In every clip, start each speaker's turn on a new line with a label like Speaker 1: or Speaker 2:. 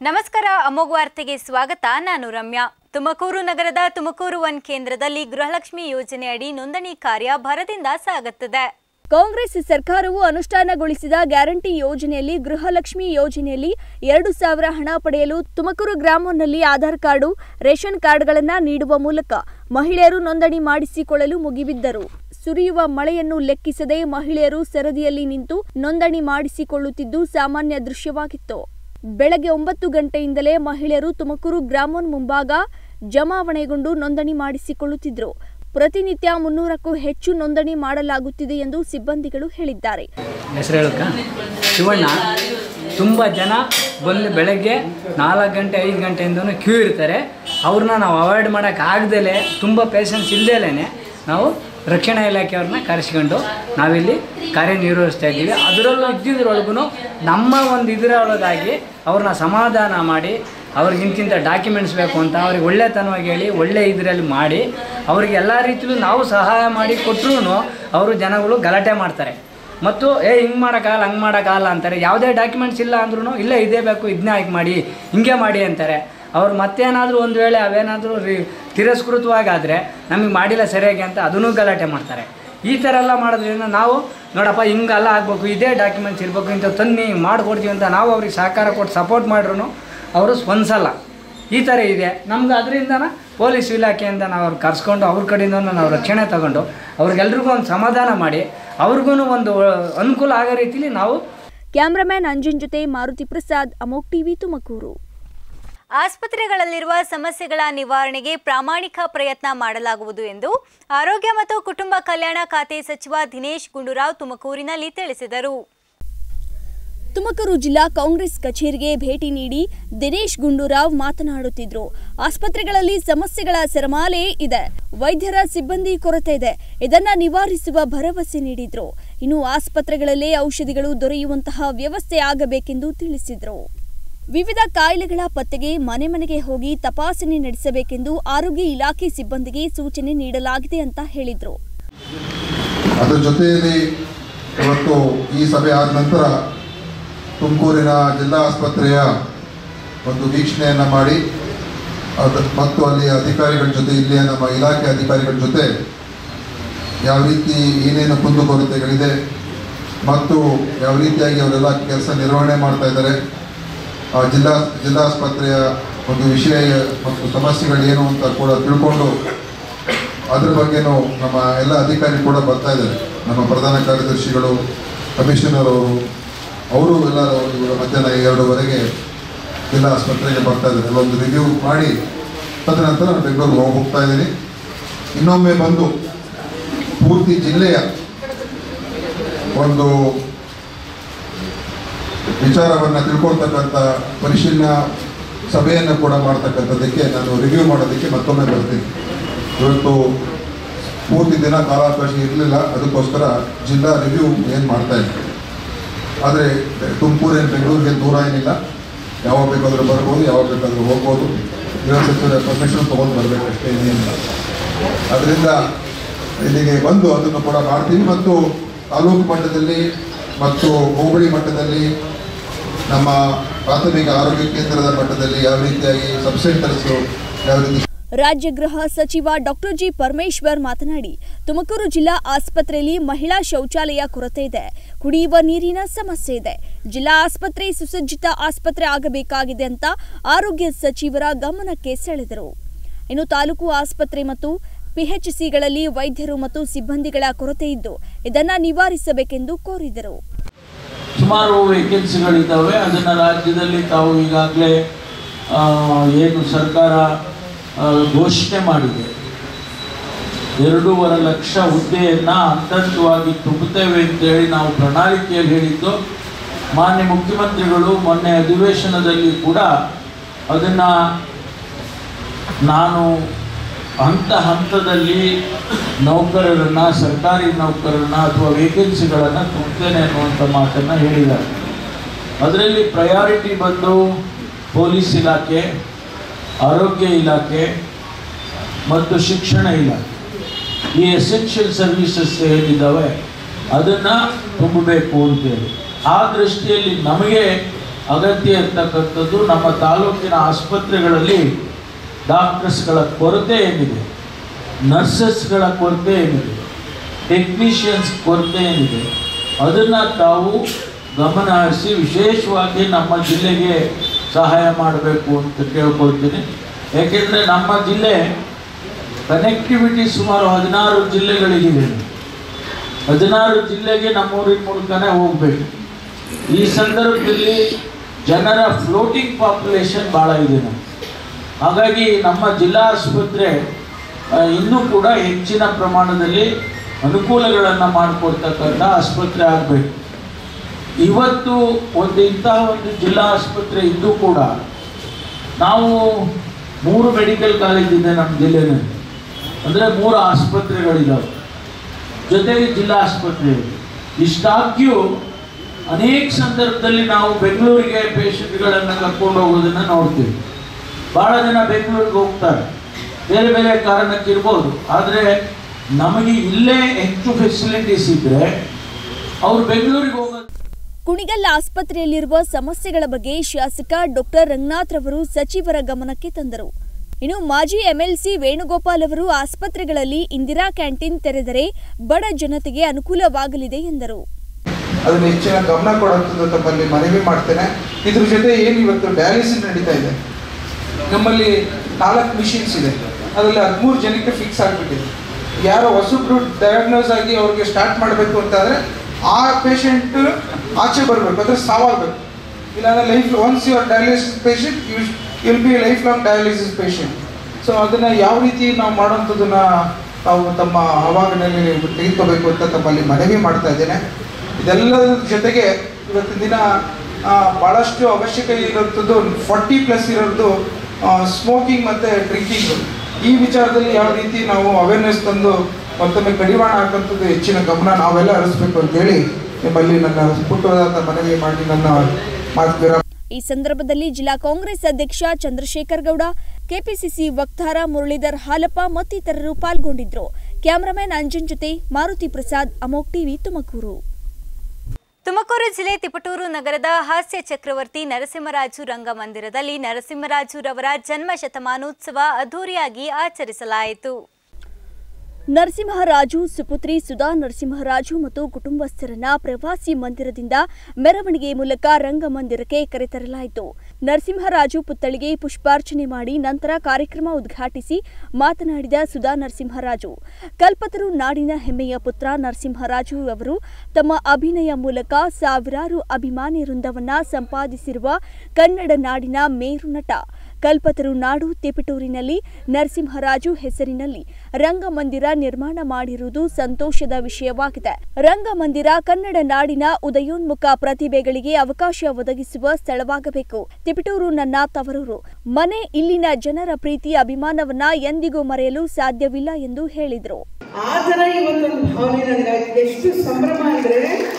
Speaker 1: ನಮಸ್ಕಾರ ಅಮೋಘ ವಾರ್ತೆಗೆ ಸ್ವಾಗತ ನಾನು ರಮ್ಯಾ ತುಮಕೂರು ನಗರದ ತುಮಕೂರು ಒನ್ ಕೇಂದ್ರದಲ್ಲಿ ಗೃಹಲಕ್ಷ್ಮಿ ಯೋಜನೆ ಅಡಿ ನೋಂದಣಿ ಕಾರ್ಯ ಭರದಿಂದ ಸಾಗುತ್ತದೆ
Speaker 2: ಕಾಂಗ್ರೆಸ್ ಸರ್ಕಾರವು ಅನುಷ್ಠಾನಗೊಳಿಸಿದ ಗ್ಯಾರಂಟಿ ಯೋಜನೆಯಲ್ಲಿ ಗೃಹಲಕ್ಷ್ಮಿ ಯೋಜನೆಯಲ್ಲಿ ಎರಡು ಸಾವಿರ ಹಣ ಪಡೆಯಲು ತುಮಕೂರು ಗ್ರಾಮದಲ್ಲಿ ಆಧಾರ್ ಕಾರ್ಡು ರೇಷನ್ ಕಾರ್ಡ್ಗಳನ್ನು ನೀಡುವ ಮೂಲಕ ಮಹಿಳೆಯರು ನೋಂದಣಿ ಮಾಡಿಸಿಕೊಳ್ಳಲು ಮುಗಿಬಿದ್ದರು ಸುರಿಯುವ ಮಳೆಯನ್ನು ಲೆಕ್ಕಿಸದೆ ಮಹಿಳೆಯರು ಸರದಿಯಲ್ಲಿ ನಿಂತು ನೋಂದಣಿ ಮಾಡಿಸಿಕೊಳ್ಳುತ್ತಿದ್ದು ಸಾಮಾನ್ಯ ದೃಶ್ಯವಾಗಿತ್ತು ಬೆಳಗ್ಗೆ ಒಂಬತ್ತು ಗಂಟೆಯಿಂದಲೇ ಮಹಿಳೆಯರು ತುಮಕೂರು ಗ್ರಾಮೋನ್ ಮುಂಭಾಗ ಜಮಾವಣೆಗೊಂಡು ನೋಂದಣಿ ಮಾಡಿಸಿಕೊಳ್ಳುತ್ತಿದ್ದರು ಪ್ರತಿನಿತ್ಯ ಮುನ್ನೂರಕ್ಕೂ ಹೆಚ್ಚು ನೋಂದಣಿ ಮಾಡಲಾಗುತ್ತಿದೆ ಎಂದು ಸಿಬ್ಬಂದಿಗಳು ಹೇಳಿದ್ದಾರೆ
Speaker 3: ಹೆಸರು ಹೇಳಕ್ಕ ಶಿವಣ್ಣ ತುಂಬ ಜನ ಬಂದು ಬೆಳಗ್ಗೆ ನಾಲ್ಕು ಗಂಟೆ ಐದು ಗಂಟೆಯಿಂದನೂ ಕ್ಯೂ ಇರ್ತಾರೆ ಅವ್ರನ್ನ ನಾವು ಅವಾಯ್ಡ್ ಮಾಡೋಕ್ಕೆ ಆಗ್ದಲೇ ತುಂಬ ಪೇಷನ್ಸ್ ಇಲ್ದೇಲೇ ನಾವು ರಕ್ಷಣಾ ಇಲಾಖೆಯವ್ರನ್ನ ಕರೆಸ್ಕೊಂಡು ನಾವಿಲ್ಲಿ ಕಾರ್ಯನಿರ್ವಹಿಸ್ತಾ ಇದ್ದೀವಿ ಅದರಲ್ಲೂ ಇದ್ದಿದ್ರೊಳಗೂ ನಮ್ಮ ಒಂದು ಇದರೊಳಗಾಗಿ ಅವ್ರನ್ನ ಸಮಾಧಾನ ಮಾಡಿ ಅವ್ರಿಗೆ ಇಂತಿಂಥ ಡಾಕ್ಯುಮೆಂಟ್ಸ್ ಬೇಕು ಅಂತ ಅವ್ರಿಗೆ ಒಳ್ಳೆತನವಾಗಿ ಹೇಳಿ ಒಳ್ಳೆ ಇದರಲ್ಲಿ ಮಾಡಿ ಅವ್ರಿಗೆ ಎಲ್ಲ ರೀತಿಯಲ್ಲೂ ನಾವು ಸಹಾಯ ಮಾಡಿ ಕೊಟ್ಟರು ಅವರು ಜನಗಳು ಗಲಾಟೆ ಮಾಡ್ತಾರೆ ಮತ್ತು ಏ ಹಿಂಗೆ ಮಾಡೋಕ್ಕಾಗಲ್ಲ ಹಂಗೆ ಮಾಡೋಕ್ಕಾಗಲ್ಲ ಅಂತಾರೆ ಯಾವುದೇ ಡಾಕ್ಯುಮೆಂಟ್ಸ್ ಇಲ್ಲ ಅಂದ್ರೂ ಇಲ್ಲ ಇದೇ ಬೇಕು ಇದನ್ನ ಆಯ್ಕೆ ಮಾಡಿ ಹಿಂಗೆ ಮಾಡಿ ಅಂತಾರೆ ಅವ್ರು ಮತ್ತೇನಾದರೂ ಒಂದು ವೇಳೆ ಅವೇನಾದರೂ ರಿ ತಿರಸ್ಕೃತವಾಗಾದರೆ ನಮಗೆ ಮಾಡಿಲ್ಲ ಸರಿಯಾಗಿ ಅಂತ ಅದನ್ನೂ ಗಲಾಟೆ ಮಾಡ್ತಾರೆ ಈ ಥರ ಎಲ್ಲ ಮಾಡೋದ್ರಿಂದ ನಾವು ನೋಡಪ್ಪ ಹಿಂಗೆಲ್ಲ ಆಗಬೇಕು ಇದೇ ಡಾಕ್ಯುಮೆಂಟ್ಸ್ ಇರಬೇಕು ಇಂಥ ತನ್ನಿ ಮಾಡಿಕೊಡ್ತೀವಿ ಅಂತ ನಾವು ಅವ್ರಿಗೆ ಸಹಕಾರ ಕೊಟ್ಟು ಸಪೋರ್ಟ್ ಮಾಡ್ರು ಅವರು ಸ್ಪಂದಿಸಲ್ಲ ಈ ಥರ ಇದೆ ನಮ್ಗೆ ಅದರಿಂದನ ಪೊಲೀಸ್ ಇಲಾಖೆಯಿಂದ ನಾವು ಅವ್ರು ಕರ್ಸ್ಕೊಂಡು ಅವ್ರ ಕಡೆಯಿಂದ ನಾವು ರಕ್ಷಣೆ ತಗೊಂಡು ಅವ್ರಿಗೆಲ್ರಿಗೂ ಒಂದು ಸಮಾಧಾನ ಮಾಡಿ ಅವ್ರಿಗೂ ಒಂದು ಅನುಕೂಲ ಆಗೋ ರೀತಿಲಿ ನಾವು
Speaker 2: ಕ್ಯಾಮ್ರಾಮ್ಯಾನ್ ಅಂಜನ್ ಜೊತೆ ಮಾರುತಿ ಪ್ರಸಾದ್ ಅಮೋಕ್ ಟಿವಿ ತುಮಕೂರು
Speaker 1: ಆಸ್ಪತ್ರೆಗಳಲ್ಲಿರುವ ಸಮಸ್ಯೆಗಳ ನಿವಾರಣೆಗೆ ಪ್ರಾಮಾಣಿಕ ಪ್ರಯತ್ನ ಮಾಡಲಾಗುವುದು ಎಂದು ಆರೋಗ್ಯ ಮತ್ತು ಕುಟುಂಬ ಕಲ್ಯಾಣ ಖಾತೆ ಸಚಿವ ದಿನೇಶ್ ಗುಂಡೂರಾವ್ ತುಮಕೂರಿನಲ್ಲಿ ತಿಳಿಸಿದರು
Speaker 2: ತುಮಕೂರು ಜಿಲ್ಲಾ ಕಾಂಗ್ರೆಸ್ ಕಚೇರಿಗೆ ಭೇಟಿ ನೀಡಿ ದಿನೇಶ್ ಗುಂಡೂರಾವ್ ಮಾತನಾಡುತ್ತಿದ್ರು ಆಸ್ಪತ್ರೆಗಳಲ್ಲಿ ಸಮಸ್ಯೆಗಳ ಸರಮಾಲೆ ಇದೆ ವೈದ್ಯರ ಸಿಬ್ಬಂದಿ ಕೊರತೆ ಇದೆ ಇದನ್ನ ನಿವಾರಿಸುವ ಭರವಸೆ ನೀಡಿದ್ರು ಇನ್ನು ಆಸ್ಪತ್ರೆಗಳಲ್ಲೇ ಔಷಧಿಗಳು ದೊರೆಯುವಂತಹ ವ್ಯವಸ್ಥೆ ಆಗಬೇಕೆಂದು ತಿಳಿಸಿದ್ರು ವಿವಿಧ ಕಾಯಿಲೆಗಳ ಪತ್ತೆಗೆ ಮನೆ ಮನೆಗೆ ಹೋಗಿ ತಪಾಸಣೆ ನಡೆಸಬೇಕೆಂದು ಆರೋಗ್ಯ ಇಲಾಖೆ ಸಿಬ್ಬಂದಿಗೆ ಸೂಚನೆ ನೀಡಲಾಗಿದೆ ಅಂತ ಹೇಳಿದ್ರು
Speaker 4: ಅದರ ಜೊತೆಯಲ್ಲಿ ಇವತ್ತು ಈ ಸಭೆ ಆದ ನಂತರ ತುಮಕೂರಿನ ಜಿಲ್ಲಾ ಆಸ್ಪತ್ರೆಯ ಒಂದು ವೀಕ್ಷಣೆಯನ್ನು ಮಾಡಿ ಅದು ಮತ್ತು ಅಲ್ಲಿ ಅಧಿಕಾರಿಗಳ ಜೊತೆ ಇಲ್ಲಿಯ ನಮ್ಮ ಇಲಾಖೆ ಅಧಿಕಾರಿಗಳ ಜೊತೆ ಯಾವ ರೀತಿ ಏನೇನು ಕುಂದುಕೊರತೆಗಳಿದೆ ಮತ್ತು ಯಾವ ರೀತಿಯಾಗಿ ಅವರೆಲ್ಲ ಕೆಲಸ ನಿರ್ವಹಣೆ ಮಾಡ್ತಾ ಇದ್ದಾರೆ ಆ ಜಿಲ್ಲಾ ಜಿಲ್ಲಾಸ್ಪತ್ರೆಯ ಒಂದು ವಿಷಯ ಮತ್ತು ಸಮಸ್ಯೆಗಳೇನು ಅಂತ ಕೂಡ ತಿಳ್ಕೊಂಡು ಅದ್ರ ಬಗ್ಗೆನೂ ನಮ್ಮ ಎಲ್ಲ ಅಧಿಕಾರಿ ಕೂಡ ಬರ್ತಾ ಇದ್ದಾರೆ ನಮ್ಮ ಪ್ರಧಾನ ಕಾರ್ಯದರ್ಶಿಗಳು ಕಮಿಷನರ್ ಅವರು ಅವರು ಎಲ್ಲರೂ ಇವಾಗ ಮಧ್ಯಾಹ್ನ ಎರಡೂವರೆಗೆ ಜಿಲ್ಲಾ ಆಸ್ಪತ್ರೆಗೆ ಬರ್ತಾ ಇದ್ದಾರೆ ಅಲ್ಲೊಂದು ರಿವ್ಯೂ ಮಾಡಿ ತದನಂತರ ನಾನು ಬೆಂಗಳೂರಿಗೆ ಹೋಗಿ ಹೋಗ್ತಾ ಇದ್ದೀನಿ ಇನ್ನೊಮ್ಮೆ ಬಂದು ಪೂರ್ತಿ ಜಿಲ್ಲೆಯ ಒಂದು ವಿಚಾರವನ್ನು ತಿಳ್ಕೊಳ್ತಕ್ಕಂಥ ಪರಿಶೀಲನಾ ಸಭೆಯನ್ನು ಕೂಡ ಮಾಡ್ತಕ್ಕಂಥದ್ದಕ್ಕೆ ನಾನು ರಿವ್ಯೂ ಮಾಡೋದಕ್ಕೆ ಮತ್ತೊಮ್ಮೆ ಬರ್ತೀನಿ ಇವತ್ತು ಪೂರ್ತಿ ದಿನ ಕಾಲಾವಕಾಶ ಇರಲಿಲ್ಲ ಅದಕ್ಕೋಸ್ಕರ ಜಿಲ್ಲಾ ರಿವ್ಯೂ ಏನು ಮಾಡ್ತಾ ಇದ್ದೆ ಆದರೆ ತುಮಕೂರೇನು ಬೆಂಗಳೂರಿಗೆ ದೂರ ಏನಿಲ್ಲ ಯಾವಾಗ ಬೇಕಾದರೂ ಬರ್ಬೋದು ಯಾವಾಗ ಬೇಕಾದರೂ ಹೋಗ್ಬೋದು ಗೃಹ ಸಚಿವರ ಪರ್ಮಿಷನ್ ತೊಗೊಂಡು ಬರಬೇಕು ಅಷ್ಟೇ ಏನಿಲ್ಲ ಅದರಿಂದ ಇಲ್ಲಿಗೆ ಬಂದು ಅದನ್ನು ಕೂಡ ಮಾಡ್ತೀವಿ ಮತ್ತು ತಾಲೂಕು ಮಟ್ಟದಲ್ಲಿ ಮತ್ತು ಹೋಬಳಿ ಮಟ್ಟದಲ್ಲಿ ನಮ್ಮ ಪ್ರಾಥಮಿಕ ಆರೋಗ್ಯ ಕೇಂದ್ರದ ಮಟ್ಟದಲ್ಲಿ ಯಾವ ರೀತಿಯಾಗಿ ಸಬ್ ಸೆಂಟರ್ಸು ಯಾವ ರೀತಿ
Speaker 2: ರಾಜ್ಯ ಗೃಹ ಸಚಿವ ಡಾಕ್ಟರ್ ಜಿ ಪರಮೇಶ್ವರ್ ಮಾತನಾಡಿ ತುಮಕೂರು ಜಿಲ್ಲಾ ಆಸ್ಪತ್ರೆಯಲ್ಲಿ ಮಹಿಳಾ ಶೌಚಾಲಯ ಕೊರತೆ ಇದೆ ಕುಡಿಯುವ ನೀರಿನ ಸಮಸ್ಯೆ ಇದೆ ಜಿಲ್ಲಾ ಆಸ್ಪತ್ರೆ ಸುಸಜ್ಜಿತ ಆಸ್ಪತ್ರೆ ಆಗಬೇಕಾಗಿದೆ ಅಂತ ಆರೋಗ್ಯ ಸಚಿವರ ಗಮನಕ್ಕೆ ಸೆಳೆದರು ಇನ್ನು ತಾಲೂಕು ಆಸ್ಪತ್ರೆ ಮತ್ತು ಪಿಎಚ್ಸಿಗಳಲ್ಲಿ ವೈದ್ಯರು ಮತ್ತು ಸಿಬ್ಬಂದಿಗಳ ಕೊರತೆ ಇದ್ದು ಇದನ್ನ ನಿವಾರಿಸಬೇಕೆಂದು ಕೋರಿದರು
Speaker 5: ಸುಮಾರು ವೇಕೆನ್ಸಿಗಳಿದ್ದಾವೆ ಅದನ್ನು ರಾಜ್ಯದಲ್ಲಿ ತಾವು ಈಗಾಗಲೇ ಏನು ಸರ್ಕಾರ ಆ, ಘೋಷಣೆ ಮಾಡಿದೆ ಎರಡೂವರೆ ಲಕ್ಷ ಹುದ್ದೆಯನ್ನು ಹಂತವಾಗಿ ತುಂಬುತ್ತೇವೆ ಅಂತೇಳಿ ನಾವು ಪ್ರಣಾಳಿಕೆಯಲ್ಲಿ ಹೇಳಿದ್ದು ಮಾನ್ಯ ಮುಖ್ಯಮಂತ್ರಿಗಳು ಮೊನ್ನೆ ಅಧಿವೇಶನದಲ್ಲಿ ಕೂಡ ಅದನ್ನು ನಾನು ಹಂತ ಹಂತದಲ್ಲಿ ನೌಕರರನ್ನು ಸರ್ಕಾರಿ ನೌಕರರನ್ನ ಅಥವಾ ವೇಕೆನ್ಸಿಗಳನ್ನು ತುಂಬುತ್ತೇನೆ ಅನ್ನುವಂಥ ಮಾತನ್ನು ಹೇಳಿದ್ದಾರೆ ಅದರಲ್ಲಿ ಪ್ರಯಾರಿಟಿ ಬಂದು ಪೊಲೀಸ್ ಇಲಾಖೆ ಆರೋಗ್ಯ ಇಲಾಖೆ ಮತ್ತು ಶಿಕ್ಷಣ ಇಲಾಖೆ ಈ ಎಸೆನ್ಷಿಯಲ್ ಸರ್ವಿಸಸ್ ಏನಿದ್ದಾವೆ ಅದನ್ನು ತುಂಬಬೇಕು ಅಂತೇಳಿ ಆ ದೃಷ್ಟಿಯಲ್ಲಿ ನಮಗೆ ಅಗತ್ಯ ಇರ್ತಕ್ಕಂಥದ್ದು ನಮ್ಮ ತಾಲೂಕಿನ ಆಸ್ಪತ್ರೆಗಳಲ್ಲಿ ಡಾಕ್ಟರ್ಸ್ಗಳ ಕೊರತೆ ಏನಿದೆ ನರ್ಸಸ್ಗಳ ಕೊರತೆ ಏನಿದೆ ಟೆಕ್ನಿಷಿಯನ್ಸ್ ಕೊರತೆ ಏನಿದೆ ಅದನ್ನು ತಾವು ಗಮನ ಹರಿಸಿ ವಿಶೇಷವಾಗಿ ನಮ್ಮ ಜಿಲ್ಲೆಗೆ ಸಹಾಯ ಮಾಡಬೇಕು ಅಂತ ಕೇಳ್ಕೊಳ್ತೀನಿ ಯಾಕೆಂದರೆ ನಮ್ಮ ಜಿಲ್ಲೆ ಕನೆಕ್ಟಿವಿಟಿ ಸುಮಾರು ಹದಿನಾರು ಜಿಲ್ಲೆಗಳಿಗಿದೆ ಹದಿನಾರು ಜಿಲ್ಲೆಗೆ ನಮ್ಮೂರಿನ ಮೂಲಕನೇ ಹೋಗಬೇಕು ಈ ಸಂದರ್ಭದಲ್ಲಿ ಜನರ ಫ್ಲೋಟಿಂಗ್ ಪಾಪ್ಯುಲೇಷನ್ ಭಾಳ ಇದೆ ನಮ್ಗೆ ಹಾಗಾಗಿ ನಮ್ಮ ಜಿಲ್ಲಾ ಆಸ್ಪತ್ರೆ ಆ, ಇನ್ನೂ ಕೂಡ ಹೆಚ್ಚಿನ ಪ್ರಮಾಣದಲ್ಲಿ ಅನುಕೂಲಗಳನ್ನು ಮಾಡಿಕೊಡ್ತಕ್ಕಂಥ ಆಸ್ಪತ್ರೆ ಆಗಬೇಕು ಇವತ್ತು ಒಂದು ಇಂತಹ ಒಂದು ಜಿಲ್ಲಾ ಆಸ್ಪತ್ರೆ ಇದ್ದು ಕೂಡ ನಾವು ಮೂರು ಮೆಡಿಕಲ್ ಕಾಲೇಜ್ ಇದೆ ನಮ್ಮ ಜಿಲ್ಲೆನಲ್ಲಿ ಅಂದರೆ ಮೂರು ಆಸ್ಪತ್ರೆಗಳಿದ್ದಾವೆ ಜೊತೆಗೆ ಜಿಲ್ಲಾ ಆಸ್ಪತ್ರೆ ಇದೆ ಇಷ್ಟಾಗ್ಯೂ ಅನೇಕ ಸಂದರ್ಭದಲ್ಲಿ ನಾವು ಬೆಂಗಳೂರಿಗೆ ಪೇಷಂಟ್ಗಳನ್ನು ಕರ್ಕೊಂಡು ಹೋಗೋದನ್ನು ನೋಡ್ತೀವಿ ಭಾಳ ಜನ ಬೆಂಗಳೂರಿಗೆ ಹೋಗ್ತಾರೆ ಬೇರೆ ಬೇರೆ ಕಾರಣಕ್ಕೆ ಇರ್ಬೋದು ಆದರೆ ನಮಗೆ ಇಲ್ಲೇ ಹೆಚ್ಚು ಫೆಸಿಲಿಟೀಸ್ ಇದ್ದರೆ ಅವ್ರು ಬೆಂಗಳೂರಿಗೆ ಹೋಗೋದು
Speaker 2: ಕುಣಿಗಲ್ ಆಸ್ಪತ್ರೆಯಲ್ಲಿರುವ ಸಮಸ್ಯೆಗಳ ಬಗ್ಗೆ ಶಾಸಕ ಡಾಕ್ಟರ್ ರಂಗನಾಥ್ ರವರು ಸಚಿವರ ಗಮನಕ್ಕೆ ತಂದರು ಇನ್ನು ಮಾಜಿ ಎಂಎಲ್ಸಿ ವೇಣುಗೋಪಾಲ್ ಅವರು ಆಸ್ಪತ್ರೆಗಳಲ್ಲಿ ಇಂದಿರಾ ಕ್ಯಾಂಟೀನ್ ತೆರೆದರೆ ಬಡ ಜನತೆಗೆ ಅನುಕೂಲವಾಗಲಿದೆ ಎಂದರು
Speaker 6: ಅದನ್ನು ಹೆಚ್ಚಿನ ಗಮನ ಕೊಡುವಂಥದ್ದು ತಮ್ಮಲ್ಲಿ ಮನವಿ ಮಾಡ್ತೇನೆ ಇದ್ರ ಜೊತೆ ಏನು ಇವತ್ತು ಡಯಾಲಿಸಿಸ್ ನಡೀತಾ ಇದೆ ನಮ್ಮಲ್ಲಿ ನಾಲ್ಕು ಮಿಷಿನ್ಸ್ ಇದೆ ಅದರಲ್ಲಿ ಹದಿಮೂರು ಜನಕ್ಕೆ ಫಿಕ್ಸ್ ಆಗಿಬಿಟ್ಟಿದೆ ಯಾರೋ ಹೊಸಬ್ರು ಡಯಾಗ್ನೋಸ್ ಆಗಿ ಅವ್ರಿಗೆ ಸ್ಟಾರ್ಟ್ ಮಾಡಬೇಕು ಅಂತಂದರೆ ಆ ಪೇಷಂಟ್ ಆಚೆ ಬರಬೇಕು ಅಂದರೆ ಸಾವಾಗಬೇಕು ಇಲ್ಲಾಂದ್ರೆ life once your dialysis patient you will be life long dialysis patient so ಅದನ್ನು ಯಾವ ರೀತಿ ನಾವು ಮಾಡೋಂಥದ್ದನ್ನ ತಾವು ತಮ್ಮ ಅವಾಗನಲ್ಲಿ ತೆಗೆದುಕೋಬೇಕು ಅಂತ ತಮ್ಮಲ್ಲಿ ಮನವಿ ಮಾಡ್ತಾ ಇದ್ದೇನೆ ಇದೆಲ್ಲದರ ಜೊತೆಗೆ ಇವತ್ತಿನ ದಿನ ಆ, ಭಾಳಷ್ಟು ಅವಶ್ಯಕ ಇರೋಂಥದ್ದು ಫಾರ್ಟಿ ಪ್ಲಸ್ ಇರೋದು ಸ್ಮೋಕಿಂಗ್ ಮತ್ತು ಡ್ರಿಂಕಿಂಗು ಈ ವಿಚಾರದಲ್ಲಿ ಯಾವ ರೀತಿ ನಾವು ಅವೇರ್ನೆಸ್ ತಂದು ಮತ್ತೊಮ್ಮೆ ಕಡಿವಾಣ ಹಾಕಂಥದ್ದು ಹೆಚ್ಚಿನ ಗಮನ ನಾವೆಲ್ಲ ಹರಿಸ್ಬೇಕು ಅಂತೇಳಿ ನಿಮ್ಮಲ್ಲಿ ನನ್ನ ಪುಟ್ಟವಾದ ಮನವಿ ಮಾಡಿ ನನ್ನ ಮಾತು ವಿರಾಮ
Speaker 2: ಈ ಸಂದರ್ಭದಲ್ಲಿ ಜಿಲ್ಲಾ ಕಾಂಗ್ರೆಸ್ ಅಧ್ಯಕ್ಷ ಚಂದ್ರಶೇಖರ್ ಗೌಡ ಕೆಪಿಸಿಸಿ ವಕ್ತಾರ ಮುರಳೀಧರ್ ಹಾಲಪ್ಪ ಮತ್ತಿತರರು ಪಾಲ್ಗೊಂಡಿದ್ರು ಕ್ಯಾಮರಾಮನ್ ಅಂಜನ್ ಜೊತೆ ಮಾರುತಿ ಪ್ರಸಾದ್ ಅಮೋಕ್ ಟಿವಿ ತುಮಕೂರು
Speaker 1: ತುಮಕೂರು ಜಿಲ್ಲೆ ತಿಪಟೂರು ನಗರದ ಹಾಸ್ಯ ಚಕ್ರವರ್ತಿ ನರಸಿಂಹರಾಜು ರಂಗಮಂದಿರದಲ್ಲಿ ನರಸಿಂಹರಾಜುರವರ ಜನ್ಮ ಶತಮಾನೋತ್ಸವ ಅದ್ದೂರಿಯಾಗಿ ಆಚರಿಸಲಾಯಿತು
Speaker 2: ನರಸಿಂಹರಾಜು ಸುಪುತ್ರಿ ಸುಧಾ ನರಸಿಂಹರಾಜು ಮತ್ತು ಕುಟುಂಬಸ್ಥರನ್ನ ಪ್ರವಾಸಿ ಮಂದಿರದಿಂದ ಮೆರವಣಿಗೆ ಮೂಲಕ ರಂಗಮಂದಿರಕ್ಕೆ ಕರೆತರಲಾಯಿತು ನರಸಿಂಹರಾಜು ಪುತ್ಥಳಿಗೆ ಪುಷ್ಪಾರ್ಚನೆ ಮಾಡಿ ನಂತರ ಕಾರ್ಯಕ್ರಮ ಉದ್ಘಾಟಿಸಿ ಮಾತನಾಡಿದ ಸುಧಾ ನರಸಿಂಹರಾಜು ಕಲ್ಪತರು ನಾಡಿನ ಹೆಮ್ಮೆಯ ಪುತ್ರ ನರಸಿಂಹರಾಜು ಅವರು ತಮ್ಮ ಅಭಿನಯ ಮೂಲಕ ಸಾವಿರಾರು ಅಭಿಮಾನಿ ವೃಂದವನ್ನ ಸಂಪಾದಿಸಿರುವ ಕನ್ನಡ ನಾಡಿನ ಮೇರು ನಟ ಕಲ್ಪತರು ನಾಡು ತಿಪಟೂರಿನಲ್ಲಿ ನರಸಿಂಹರಾಜು ಹೆಸರಿನಲ್ಲಿ ರಂಗಮಂದಿರ ನಿರ್ಮಾಣ ಮಾಡಿರುವುದು ಸಂತೋಷದ ವಿಷಯವಾಗಿದೆ ರಂಗಮಂದಿರ ಕನ್ನಡ ನಾಡಿನ ಉದಯೋನ್ಮುಖ ಪ್ರತಿಭೆಗಳಿಗೆ ಅವಕಾಶ ಒದಗಿಸುವ ಸ್ಥಳವಾಗಬೇಕು ತಿಪಟೂರು ನನ್ನ ತವರೂರು ಮನೆ ಇಲ್ಲಿನ ಜನರ ಪ್ರೀತಿ ಅಭಿಮಾನವನ್ನ ಎಂದಿಗೂ ಮರೆಯಲು ಸಾಧ್ಯವಿಲ್ಲ ಎಂದು ಹೇಳಿದರು
Speaker 7: ಆ ಥರ ಇವತ್ತೊಂದು ಭಾವನೆ ನನಗಾಯ್ತು ಎಷ್ಟು ಸಂಭ್ರಮ ಅಂದರೆ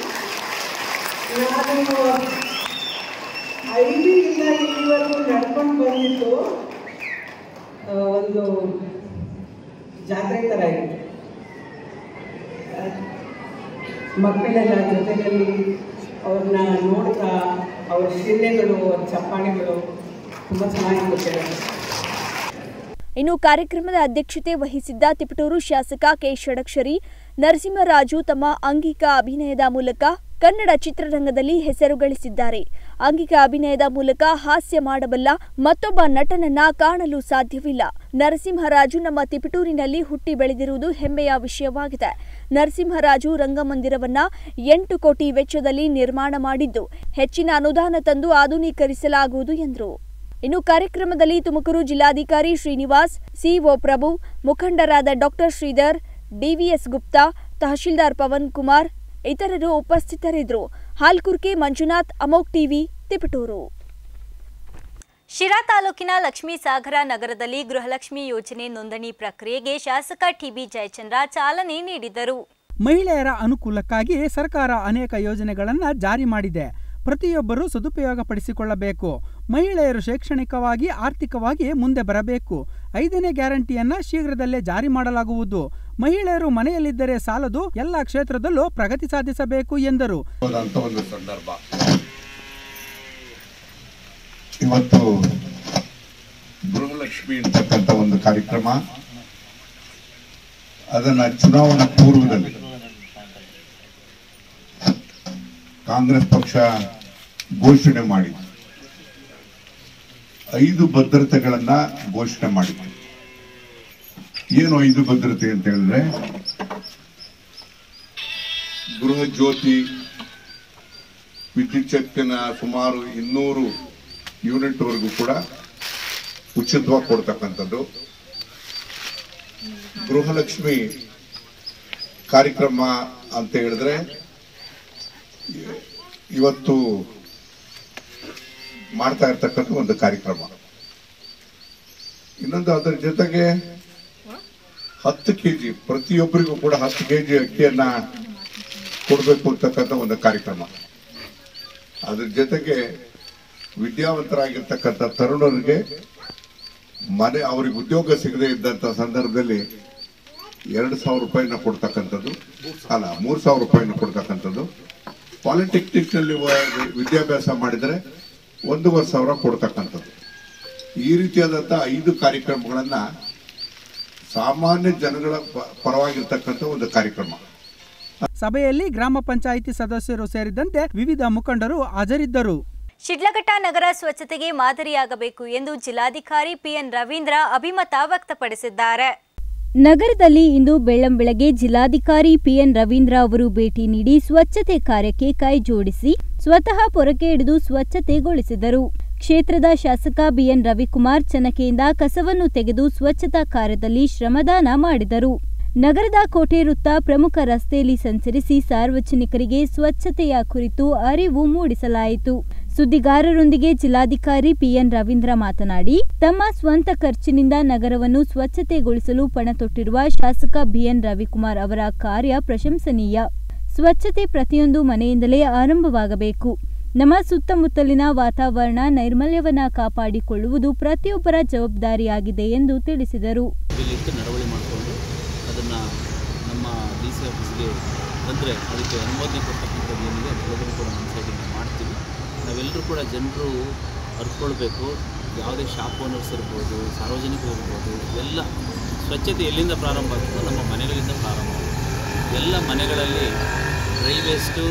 Speaker 7: ನಾನು ಐದರಿಂದ ಇಲ್ಲಿವರೆಗೂ ನಡ್ಕೊಂಡು ಬಂದಿದ್ದು ಆ, ಒಂದು ಜಾತ್ರೆ ಥರ ಇತ್ತು ಆ, ಮಕ್ಕಳೆಲ್ಲ ಜೊತೆಯಲ್ಲಿ ಅವ್ರನ್ನ ನೋಡ್ತಾ ಅವ್ರ ಶಿಲೆಗಳು ಅವ್ರ ಚಪ್ಪಾಳೆಗಳು ತುಂಬ ಚೆನ್ನಾಗಿರುತ್ತೆ
Speaker 2: ಇನ್ನು ಕಾರ್ಯಕ್ರಮದ ಅಧ್ಯಕ್ಷತೆ ವಹಿಸಿದ್ದ ತಿಪಟೂರು ಶಾಸಕ ಕೆ ಷಡಕ್ಷರಿ ನರಸಿಂಹರಾಜು ತಮ್ಮ ಅಂಗಿಕ ಅಭಿನಯದ ಮೂಲಕ ಕನ್ನಡ ಚಿತ್ರರಂಗದಲ್ಲಿ ಹೆಸರು ಗಳಿಸಿದ್ದಾರೆ ಅಂಗಿಕ ಅಭಿನಯದ ಮೂಲಕ ಹಾಸ್ಯ ಮಾಡಬಲ್ಲ ಮತ್ತೊಬ್ಬ ನಟನನ್ನ ಕಾಣಲು ಸಾಧ್ಯವಿಲ್ಲ ನರಸಿಂಹರಾಜು ನಮ್ಮ ತಿಪಟೂರಿನಲ್ಲಿ ಹುಟ್ಟಿ ಬೆಳೆದಿರುವುದು ಹೆಮ್ಮೆಯ ವಿಷಯವಾಗಿದೆ ನರಸಿಂಹರಾಜು ರಂಗಮಂದಿರವನ್ನ ಎಂಟು ಕೋಟಿ ವೆಚ್ಚದಲ್ಲಿ ನಿರ್ಮಾಣ ಮಾಡಿದ್ದು ಹೆಚ್ಚಿನ ಅನುದಾನ ತಂದು ಆಧುನೀಕರಿಸಲಾಗುವುದು ಎಂದರು ಇನ್ನು ಕಾರ್ಯಕ್ರಮದಲ್ಲಿ ತುಮಕೂರು ಜಿಲ್ಲಾಧಿಕಾರಿ ಶ್ರೀನಿವಾಸ್ ಸಿಒ ಪ್ರಭು ಮುಖಂಡರಾದ ಡಾಕ್ಟರ್ ಶ್ರೀಧರ್ ಡಿವಿಎಸ್ ಗುಪ್ತಾ ತಹಶೀಲ್ದಾರ್ ಪವನ್ ಕುಮಾರ್ ಇತರರು ಉಪಸ್ಥಿತರಿದ್ದರು ಹಾಲ್ಕುರ್ಕೆ ಮಂಜುನಾಥ್ ಅಮೋಕ್ ಟಿವಿ ತಿಪಟೂರು
Speaker 1: ಶಿರಾ ತಾಲೂಕಿನ ಲಕ್ಷ್ಮೀ ಸಾಗರ ನಗರದಲ್ಲಿ ಗೃಹಲಕ್ಷ್ಮಿ ಯೋಜನೆ ನೋಂದಣಿ ಪ್ರಕ್ರಿಯೆಗೆ ಶಾಸಕ ಟಿಬಿ ಜಯಚಂದ್ರ ಚಾಲನೆ ನೀಡಿದರು
Speaker 8: ಮಹಿಳೆಯರ ಅನುಕೂಲಕ್ಕಾಗಿ ಸರ್ಕಾರ ಅನೇಕ ಯೋಜನೆಗಳನ್ನು ಜಾರಿ ಮಾಡಿದೆ ಪ್ರತಿಯೊಬ್ಬರೂ ಸದುಪಯೋಗಪಡಿಸಿಕೊಳ್ಳಬೇಕು ಮಹಿಳೆಯರು ಶೈಕ್ಷಣಿಕವಾಗಿ ಆರ್ಥಿಕವಾಗಿ ಮುಂದೆ ಬರಬೇಕು ಐದನೇ ಗ್ಯಾರಂಟಿಯನ್ನ ಶೀಘ್ರದಲ್ಲೇ ಜಾರಿ ಮಾಡಲಾಗುವುದು ಮಹಿಳೆಯರು ಮನೆಯಲ್ಲಿದ್ದರೆ ಸಾಲದು ಎಲ್ಲ ಕ್ಷೇತ್ರದಲ್ಲೂ ಪ್ರಗತಿ ಸಾಧಿಸಬೇಕು ಎಂದರು
Speaker 9: ಅಂತ ಒಂದು ಸಂದರ್ಭ ಇವತ್ತು ಗೃಹಲಕ್ಷ್ಮಿ ಅಂತಕ್ಕಂಥ ಒಂದು ಕಾರ್ಯಕ್ರಮ ಅದನ್ನ ಚುನಾವಣಾ ಪೂರ್ವದಲ್ಲಿ ಕಾಂಗ್ರೆಸ್ ಪಕ್ಷ ಘೋಷಣೆ ಮಾಡಿತು ಐದು ಭದ್ರತೆಗಳನ್ನ ಘೋಷಣೆ ಮಾಡಿತು ಏನು ಐದು ಭದ್ರತೆ ಅಂತ ಹೇಳಿದ್ರೆ ಗೃಹ ಜ್ಯೋತಿ ವಿದ್ಯುತ್ ಶಕ್ತಿನ ಸುಮಾರು ಇನ್ನೂರು ಯೂನಿಟ್ ವರೆಗೂ ಕೂಡ ಉಚಿತವಾಗಿ ಕೊಡ್ತಕ್ಕಂಥದ್ದು ಗೃಹಲಕ್ಷ್ಮಿ ಕಾರ್ಯಕ್ರಮ ಅಂತ ಹೇಳಿದ್ರೆ ಇವತ್ತು ಮಾಡ್ತಾ ಇರ್ತಕ್ಕಂಥ ಒಂದು ಕಾರ್ಯಕ್ರಮ ಇನ್ನೊಂದು ಅದರ ಜೊತೆಗೆ ಹತ್ತು ಕೆಜಿ ಪ್ರತಿಯೊಬ್ಬರಿಗೂ ಕೂಡ ಹತ್ತು ಕೆಜಿ ಅಕ್ಕಿಯನ್ನ ಕೊಡಬೇಕು ಅಂತಕ್ಕಂಥ ಒಂದು ಕಾರ್ಯಕ್ರಮ ಅದ್ರ ಜೊತೆಗೆ ವಿದ್ಯಾವಂತರಾಗಿರ್ತಕ್ಕಂಥ ತರುಣರಿಗೆ ಮನೆ ಅವ್ರಿಗೆ ಉದ್ಯೋಗ ಸಿಗದೆ ಇದ್ದಂತ ಸಂದರ್ಭದಲ್ಲಿ ಎರಡು ಸಾವಿರ ರೂಪಾಯಿನ ಕೊಡ್ತಕ್ಕಂಥದ್ದು ಅಲ್ಲ ಮೂರು ಸಾವಿರ ರೂಪಾಯಿನ ಕೊಡ್ತಕ್ಕಂಥದ್ದು ಪಾಲಿಟೆಕ್ನಿಕ್ ನಲ್ಲಿ ವ- ವಿದ್ಯಾಭ್ಯಾಸ ಮಾಡಿದರೆ ಒಂದೂವರೆ ಸಾವಿರ ಕೊಡ್ತಕ್ಕಂಥದ್ದು ಈ ರೀತಿಯಾದಂಥ ಐದು ಕಾರ್ಯಕ್ರಮಗಳನ್ನ ಸಾಮಾನ್ಯ ಜನಗಳ ಪ- ಪರವಾಗಿರ್ತಕ್ಕಂಥ ಒಂದು ಕಾರ್ಯಕ್ರಮ
Speaker 8: ಸಭೆಯಲ್ಲಿ ಗ್ರಾಮ ಪಂಚಾಯಿತಿ ಸದಸ್ಯರು ಸೇರಿದಂತೆ ವಿವಿಧ ಮುಖಂಡರು ಹಾಜರಿದ್ದರು
Speaker 1: ಶಿಡ್ಲಘಟ್ಟ ನಗರ ಸ್ವಚ್ಛತೆಗೆ ಮಾದರಿಯಾಗಬೇಕು ಎಂದು ಜಿಲ್ಲಾಧಿಕಾರಿ ಪಿಎನ್ ರವೀಂದ್ರ ಅಭಿಮತ ವ್ಯಕ್ತಪಡಿಸಿದ್ದಾರೆ
Speaker 2: ನಗರದಲ್ಲಿ ಇಂದು ಬೆಳ್ಳಂಬೆಳಗ್ಗೆ ಜಿಲ್ಲಾಧಿಕಾರಿ ಪಿಎನ್ ರವೀಂದ್ರ ಅವರು ಭೇಟಿ ನೀಡಿ ಸ್ವಚ್ಛತೆ ಕಾರ್ಯಕ್ಕೆ ಕೈ ಜೋಡಿಸಿ ಸ್ವತಃ ಪೊರಕೆ ಹಿಡಿದು ಸ್ವಚ್ಛತೆಗೊಳಿಸಿದರು ಕ್ಷೇತ್ರದ ಶಾಸಕ ಬಿಎನ್ ರವಿಕುಮಾರ್ ಚನಕೆಯಿಂದ ಕಸವನ್ನು ತೆಗೆದು ಸ್ವಚ್ಛತಾ ಕಾರ್ಯದಲ್ಲಿ ಶ್ರಮದಾನ ಮಾಡಿದರು ನಗರದ ಕೋಟೆ ವೃತ್ತ ಪ್ರಮುಖ ರಸ್ತೆಯಲ್ಲಿ ಸಂಚರಿಸಿ ಸಾರ್ವಜನಿಕರಿಗೆ ಸ್ವಚ್ಛತೆಯ ಕುರಿತು ಅರಿವು ಮೂಡಿಸಲಾಯಿತು ಸುದ್ದಿಗಾರರೊಂದಿಗೆ ಜಿಲ್ಲಾಧಿಕಾರಿ ಪಿಎನ್ ರವೀಂದ್ರ ಮಾತನಾಡಿ ತಮ್ಮ ಸ್ವಂತ ಖರ್ಚಿನಿಂದ ನಗರವನ್ನು ಸ್ವಚ್ಛತೆಗೊಳಿಸಲು ಪಣ ತೊಟ್ಟಿರುವ ಶಾಸಕ ಬಿಎನ್ ರವಿಕುಮಾರ್ ಅವರ ಕಾರ್ಯ ಪ್ರಶಂಸನೀಯ ಸ್ವಚ್ಛತೆ ಪ್ರತಿಯೊಂದು ಮನೆಯಿಂದಲೇ ಆರಂಭವಾಗಬೇಕು ನಮ್ಮ ಸುತ್ತಮುತ್ತಲಿನ ವಾತಾವರಣ ನೈರ್ಮಲ್ಯವನ್ನ ಕಾಪಾಡಿಕೊಳ್ಳುವುದು ಪ್ರತಿಯೊಬ್ಬರ ಜವಾಬ್ದಾರಿಯಾಗಿದೆ ಎಂದು ತಿಳಿಸಿದರು
Speaker 10: ಇಲ್ಲಿಟ್ಟು ನಡವಳಿ ಮಾಡಿಕೊಂಡು ಅದನ್ನು ನಮ್ಮ ಡಿ ಸಿ ಆಫೀಸ್ಗೆ ತಂದರೆ ಅದಕ್ಕೆ ಅನುಮೋದನೆ ಕೊಡ್ತಕ್ಕಂಥದ್ದು ಏನಿದೆ ಅದೆಲ್ಲದನ್ನು ಕೂಡ ನಮ್ಮ ಸೈಡಿಂದ ಮಾಡ್ತೀವಿ ನಾವೆಲ್ಲರೂ ಕೂಡ ಜನರು ಅರ್ತ್ಕೊಳ್ಬೇಕು ಯಾವುದೇ ಶಾಪ್ ಓನರ್ಸ್ ಇರ್ಬೋದು ಸಾರ್ವಜನಿಕರು ಇರ್ಬೋದು ಎಲ್ಲ ಸ್ವಚ್ಛತೆ ಎಲ್ಲಿಂದ ಪ್ರಾರಂಭ ಆಗ್ತದೋ ನಮ್ಮ ಮನೆಗಳಿಂದ ಪ್ರಾರಂಭ ಆಗುತ್ತೆ ಎಲ್ಲ ಮನೆಗಳಲ್ಲಿ ಡ್ರೈ ವೇಸ್ಟು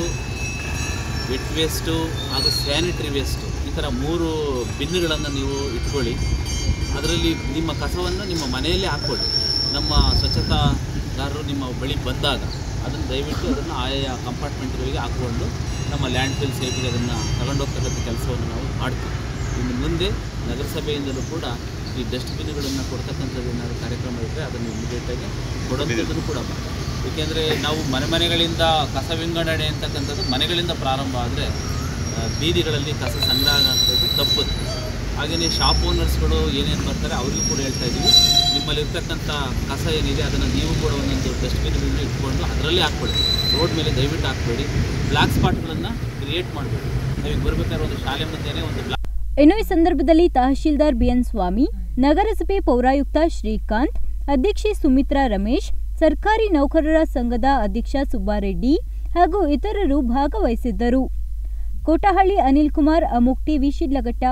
Speaker 10: ವೆಟ್ ವೇಸ್ಟು ಹಾಗೂ ಸ್ಯಾನಿಟರಿ ವೇಸ್ಟು ಈ ಥರ ಮೂರು ಬಿನ್ನುಗಳನ್ನು ನೀವು ಇಟ್ಕೊಳ್ಳಿ ಅದರಲ್ಲಿ ನಿಮ್ಮ ಕಸವನ್ನು ನಿಮ್ಮ ಮನೆಯಲ್ಲೇ ಹಾಕ್ಕೊಳ್ಳಿ ನಮ್ಮ ಸ್ವಚ್ಛತಾಗಾರರು ನಿಮ್ಮ ಬಳಿ ಬಂದಾಗ ಅದನ್ನು ದಯವಿಟ್ಟು ಅದನ್ನು ಆಯಾ ಕಂಪಾರ್ಟ್ಮೆಂಟ್ಗಳಿಗೆ ಹಾಕ್ಕೊಂಡು ನಮ್ಮ ಲ್ಯಾಂಡ್ ಫಿಲ್ ಸೈಟ್ಗೆ ಅದನ್ನು ತಗೊಂಡೋಗ್ತಕ್ಕಂಥ ಕೆಲಸವನ್ನು ನಾವು ಮಾಡ್ತೀವಿ ಇನ್ನು ಮುಂದೆ ನಗರಸಭೆಯಿಂದಲೂ ಕೂಡ ಈ ಡಸ್ಟ್ಬಿನ್ಗಳನ್ನು ಕೊಡ್ತಕ್ಕಂಥದ್ದು ಏನಾದರೂ ಕಾರ್ಯಕ್ರಮ ಇದ್ದರೆ ಅದನ್ನು ಇಮಿಡಿಯೇಟಾಗಿ ಕೊಡೋಂಥದ್ದನ್ನು ಕೂಡ ಮಾಡ್ತೀವಿ ಏಕೆಂದರೆ ನಾವು ಮನೆ ಮನೆಗಳಿಂದ ಕಸ ವಿಂಗಡಣೆ ಅಂತಕ್ಕಂಥದ್ದು ಮನೆಗಳಿಂದ ಪ್ರಾರಂಭ ಆದರೆ ಬೀದಿಗಳಲ್ಲಿ ಕಸ ಸಂಗ್ರಹ ಆಗೋದು ತಪ್ಪುತ್ತೆ ಹಾಗೆಯೇ ಶಾಪ್ ಓನರ್ಸ್ಗಳು ಏನೇನು ಬರ್ತಾರೆ ಅವರಿಗೂ ಕೂಡ ಹೇಳ್ತಾ ಇದ್ದೀವಿ ನಿಮ್ಮಲ್ಲಿರ್ತಕ್ಕಂಥ ಕಸ ಏನಿದೆ ಅದನ್ನು ನೀವು ಕೂಡ ಒಂದೊಂದು ಡಸ್ಟ್ಬಿನ್ಗಳನ್ನ ಇಟ್ಕೊಂಡು ಅದರಲ್ಲೇ ಹಾಕ್ಕೊಳ್ಳಿ ರೋಡ್ ಮೇಲೆ ದಯವಿಟ್ಟು ಹಾಕ್ಬೇಡಿ ಬ್ಲ್ಯಾಕ್ ಸ್ಪಾಟ್ಗಳನ್ನು ಕ್ರಿಯೇಟ್ ಮಾಡಬೇಡಿ ನಾವೀಗ ಬರಬೇಕಾದ್ರೆ ಒಂದು ಶಾಲೆ ಮುಂದೆನೇ ಒಂದು ಬ್ಲ್ಯಾಕ್
Speaker 2: ಇನ್ನು ಈ ಸಂದರ್ಭದಲ್ಲಿ ತಹಶೀಲ್ದಾರ್ ಬಿಎನ್ ಸ್ವಾಮಿ ನಗರಸಭೆ ಪೌರಾಯುಕ್ತ ಶ್ರೀಕಾಂತ್ ಅಧ್ಯಕ್ಷೆ ಸುಮಿತ್ರಾ ರಮೇಶ್ ಸರ್ಕಾರಿ ನೌಕರರ ಸಂಘದ ಅಧ್ಯಕ್ಷ ಸುಬ್ಬಾರೆಡ್ಡಿ ಹಾಗೂ ಇತರರು ಭಾಗವಹಿಸಿದ್ದರು ಕೋಟಹಳ್ಳಿ ಅನಿಲ್ ಕುಮಾರ್ ಅಮುಕ್ ಟಿವಿ ಶಿಡ್ಲಘಟ್ಟ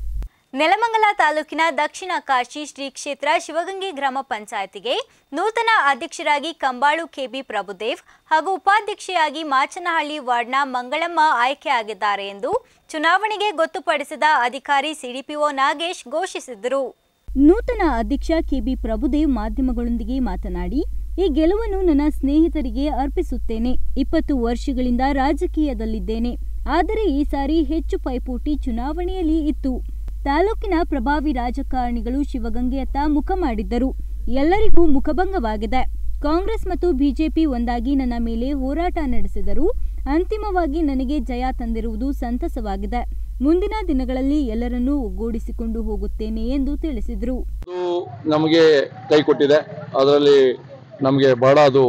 Speaker 1: ನೆಲಮಂಗಲ ತಾಲೂಕಿನ ದಕ್ಷಿಣ ಕಾಶಿ ಶ್ರೀ ಕ್ಷೇತ್ರ ಶಿವಗಂಗೆ ಗ್ರಾಮ ಪಂಚಾಯತಿಗೆ ನೂತನ ಅಧ್ಯಕ್ಷರಾಗಿ ಕಂಬಾಳು ಕೆಬಿ ಪ್ರಭುದೇವ್ ಹಾಗೂ ಉಪಾಧ್ಯಕ್ಷೆಯಾಗಿ ಮಾಚನಹಳ್ಳಿ ವಾರ್ಡ್ನ ಮಂಗಳಮ್ಮ ಆಯ್ಕೆಯಾಗಿದ್ದಾರೆ ಎಂದು ಚುನಾವಣೆಗೆ ಗೊತ್ತುಪಡಿಸಿದ ಅಧಿಕಾರಿ ಸಿಡಿಪಿಒ ನಾಗೇಶ್ ಘೋಷಿಸಿದರು
Speaker 2: ನೂತನ ಅಧ್ಯಕ್ಷ ಕೆಬಿ ಪ್ರಭುದೇವ್ ಮಾಧ್ಯಮಗಳೊಂದಿಗೆ ಮಾತನಾಡಿ ಈ ಗೆಲುವನ್ನು ನನ್ನ ಸ್ನೇಹಿತರಿಗೆ ಅರ್ಪಿಸುತ್ತೇನೆ ಇಪ್ಪತ್ತು ವರ್ಷಗಳಿಂದ ರಾಜಕೀಯದಲ್ಲಿದ್ದೇನೆ ಆದರೆ ಈ ಸಾರಿ ಹೆಚ್ಚು ಪೈಪೋಟಿ ಚುನಾವಣೆಯಲ್ಲಿ ಇತ್ತು ತಾಲೂಕಿನ ಪ್ರಭಾವಿ ರಾಜಕಾರಣಿಗಳು ಶಿವಗಂಗೆಯತ್ತ ಮುಖ ಮಾಡಿದ್ದರು ಎಲ್ಲರಿಗೂ ಮುಖಭಂಗವಾಗಿದೆ ಕಾಂಗ್ರೆಸ್ ಮತ್ತು ಬಿಜೆಪಿ ಒಂದಾಗಿ ನನ್ನ ಮೇಲೆ ಹೋರಾಟ ನಡೆಸಿದರು ಅಂತಿಮವಾಗಿ ನನಗೆ ಜಯ ತಂದಿರುವುದು ಸಂತಸವಾಗಿದೆ ಮುಂದಿನ ದಿನಗಳಲ್ಲಿ ಎಲ್ಲರನ್ನೂ ಒಗ್ಗೂಡಿಸಿಕೊಂಡು ಹೋಗುತ್ತೇನೆ ಎಂದು ತಿಳಿಸಿದರು
Speaker 11: ಅದು ನಮಗೆ ಕೈ ಕೊಟ್ಟಿದೆ ಅದರಲ್ಲಿ ನಮಗೆ ಬಹಳ ಅದು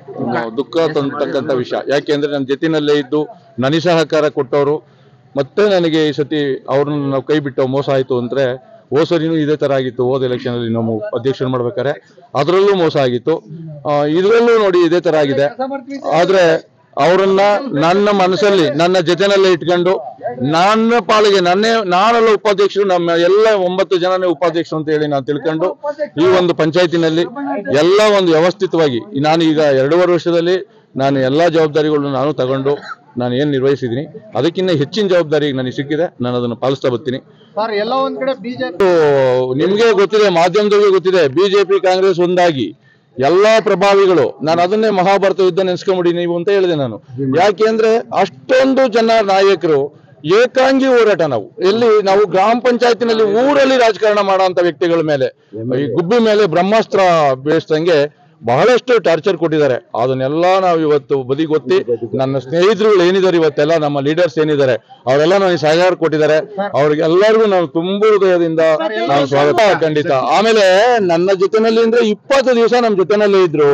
Speaker 11: ದುಃಖ ತಂದತಕ್ಕಂಥ ವಿಷಯ ಯಾಕೆಂದ್ರೆ ನನ್ನ ಜೊತೆನಲ್ಲೇ ಇದ್ದು ನನಗೆ ಸಹಕಾರ ಕೊಟ್ಟವರು ಮತ್ತೆ ನನಗೆ ಈ ಸತಿ ಅವ್ರನ್ನ ನಾವು ಕೈ ಬಿಟ್ಟು ಮೋಸ ಆಯಿತು ಅಂದ್ರೆ ಹೋಸರಿನೂ ಇದೇ ತರ ಆಗಿತ್ತು ಹೋದ ಎಲೆಕ್ಷನ್ ಅಲ್ಲಿ ನಾವು ಅಧ್ಯಕ್ಷರು ಮಾಡ್ಬೇಕಾದ್ರೆ ಅದರಲ್ಲೂ ಮೋಸ ಆಗಿತ್ತು ಆ, ಇದರಲ್ಲೂ ನೋಡಿ ಇದೇ ತರ ಆಗಿದೆ ಆದ್ರೆ ಅವರನ್ನ ನನ್ನ ಮನಸ್ಸಲ್ಲಿ ನನ್ನ ಜೊತೆನಲ್ಲೇ ಇಟ್ಕೊಂಡು ನನ್ನ ಪಾಲಿಗೆ ನನ್ನೇ ನಾನೆಲ್ಲ ಉಪಾಧ್ಯಕ್ಷರು ನಮ್ಮ ಎಲ್ಲ ಒಂಬತ್ತು ಜನನೇ ಉಪಾಧ್ಯಕ್ಷರು ಅಂತ ಹೇಳಿ ನಾನು ತಿಳ್ಕೊಂಡು ಈ ಒಂದು ಪಂಚಾಯತಿನಲ್ಲಿ ಎಲ್ಲ ಒಂದು ವ್ಯವಸ್ಥಿತವಾಗಿ ನಾನು ಈಗ ಎರಡೂವರೆ ವರ್ಷದಲ್ಲಿ ನಾನು ಎಲ್ಲಾ ಜವಾಬ್ದಾರಿಗಳನ್ನು ನಾನು ತಗೊಂಡು ನಾನು ಏನ್ ನಿರ್ವಹಿಸಿದ್ದೀನಿ ಅದಕ್ಕಿಂತ ಹೆಚ್ಚಿನ ಜವಾಬ್ದಾರಿ ಈಗ ನನಗೆ ಸಿಕ್ಕಿದೆ ನಾನು ಅದನ್ನು ಪಾಲಿಸ್ತಾ ಬರ್ತೀನಿ
Speaker 12: ಸರ್ ಎಲ್ಲ ಒಂದ್ ಕಡೆ ಬಿಜೆಪಿ
Speaker 11: ನಿಮ್ಗೆ ಗೊತ್ತಿದೆ ಮಾಧ್ಯಮದವ್ರಿಗೆ ಗೊತ್ತಿದೆ ಬಿಜೆಪಿ ಕಾಂಗ್ರೆಸ್ ಒಂದಾಗಿ ಎಲ್ಲಾ ಪ್ರಭಾವಿಗಳು ನಾನು ಅದನ್ನೇ ಮಹಾಭಾರತ ಯುದ್ಧ ನೆನ್ಸ್ಕೊಂಬಿಡಿ ನೀವು ಅಂತ ಹೇಳಿದೆ ನಾನು ಯಾಕೆಂದ್ರೆ ಅಷ್ಟೊಂದು ಜನ ನಾಯಕರು ಏಕಾಂಗಿ ಹೋರಾಟ ನಾವು ಎಲ್ಲಿ ನಾವು ಗ್ರಾಮ ಪಂಚಾಯತಿನಲ್ಲಿ ಊರಲ್ಲಿ ರಾಜಕಾರಣ ಮಾಡುವಂತ ವ್ಯಕ್ತಿಗಳ ಮೇಲೆ ಈ ಗುಬ್ಬಿ ಮೇಲೆ ಬ್ರಹ್ಮಾಸ್ತ್ರ ಬೇಯಿಸ್ದಂಗೆ ಬಹಳಷ್ಟು ಟಾರ್ಚರ್ ಕೊಟ್ಟಿದ್ದಾರೆ ಅದನ್ನೆಲ್ಲ ನಾವು ಇವತ್ತು ಬದಿಗೊತ್ತಿ ನನ್ನ ಸ್ನೇಹಿತರುಗಳು ಏನಿದ್ದಾರೆ ಇವತ್ತೆಲ್ಲ ನಮ್ಮ ಲೀಡರ್ಸ್ ಏನಿದ್ದಾರೆ ಅವರೆಲ್ಲ ನನಗೆ ಸಹಕಾರ ಕೊಟ್ಟಿದ್ದಾರೆ ಅವ್ರಿಗೆಲ್ಲರಿಗೂ ನಾನು ತುಂಬ ಹೃದಯದಿಂದ ನಾನು ಸ್ವಾಗತ ಖಂಡಿತ ಆಮೇಲೆ ನನ್ನ ಜೊತೆನಲ್ಲಿ ಅಂದ್ರೆ ಇಪ್ಪತ್ತು ದಿವಸ ನಮ್ಮ ಜೊತೆನಲ್ಲೇ ಇದ್ರು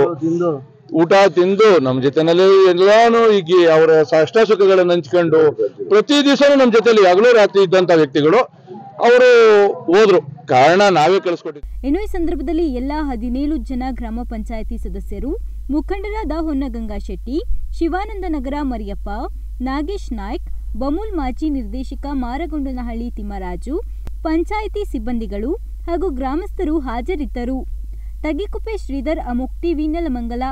Speaker 11: ಊಟ ತಿಂದು ನಮ್ಮ ಜೊತೆನಲ್ಲಿ ಎಲ್ಲಾನು ಈಗ ಅವರ ಕಷ್ಟ ಸುಖಗಳನ್ನ ಹಂಚ್ಕೊಂಡು ಪ್ರತಿ ದಿವಸನೂ ನಮ್ಮ ಜೊತೆಲಿ ಹಗಲು ರಾತ್ರಿ ಇದ್ದಂತ ವ್ಯಕ್ತಿಗಳು ಅವರು ಹೋದ್ರು ಕಾರಣ ನಾವೇ ಕಳಿಸ್ಕೊಟ್ಟಿದ್ವಿ
Speaker 2: ಇನ್ನು ಈ ಸಂದರ್ಭದಲ್ಲಿ ಎಲ್ಲ ಹದಿನೇಳು ಜನ ಗ್ರಾಮ ಪಂಚಾಯಿತಿ ಸದಸ್ಯರು ಮುಖಂಡರಾದ ಹೊನ್ನಗಂಗಾ ಶೆಟ್ಟಿ ಶಿವಾನಂದ ನಗರ ಮರಿಯಪ್ಪ ನಾಗೇಶ್ ನಾಯ್ಕ್ ಬಮೂಲ್ ಮಾಜಿ ನಿರ್ದೇಶಕ ಮಾರಗೊಂಡನಹಳ್ಳಿ ತಿಮ್ಮರಾಜು ಪಂಚಾಯಿತಿ ಸಿಬ್ಬಂದಿಗಳು ಹಾಗೂ ಗ್ರಾಮಸ್ಥರು ಹಾಜರಿದ್ದರು ತಗಿಕುಪ್ಪೆ ಶ್ರೀಧರ್ ಅಮೋಕ್ ಟಿವಿ ನೆಲಮಂಗಲ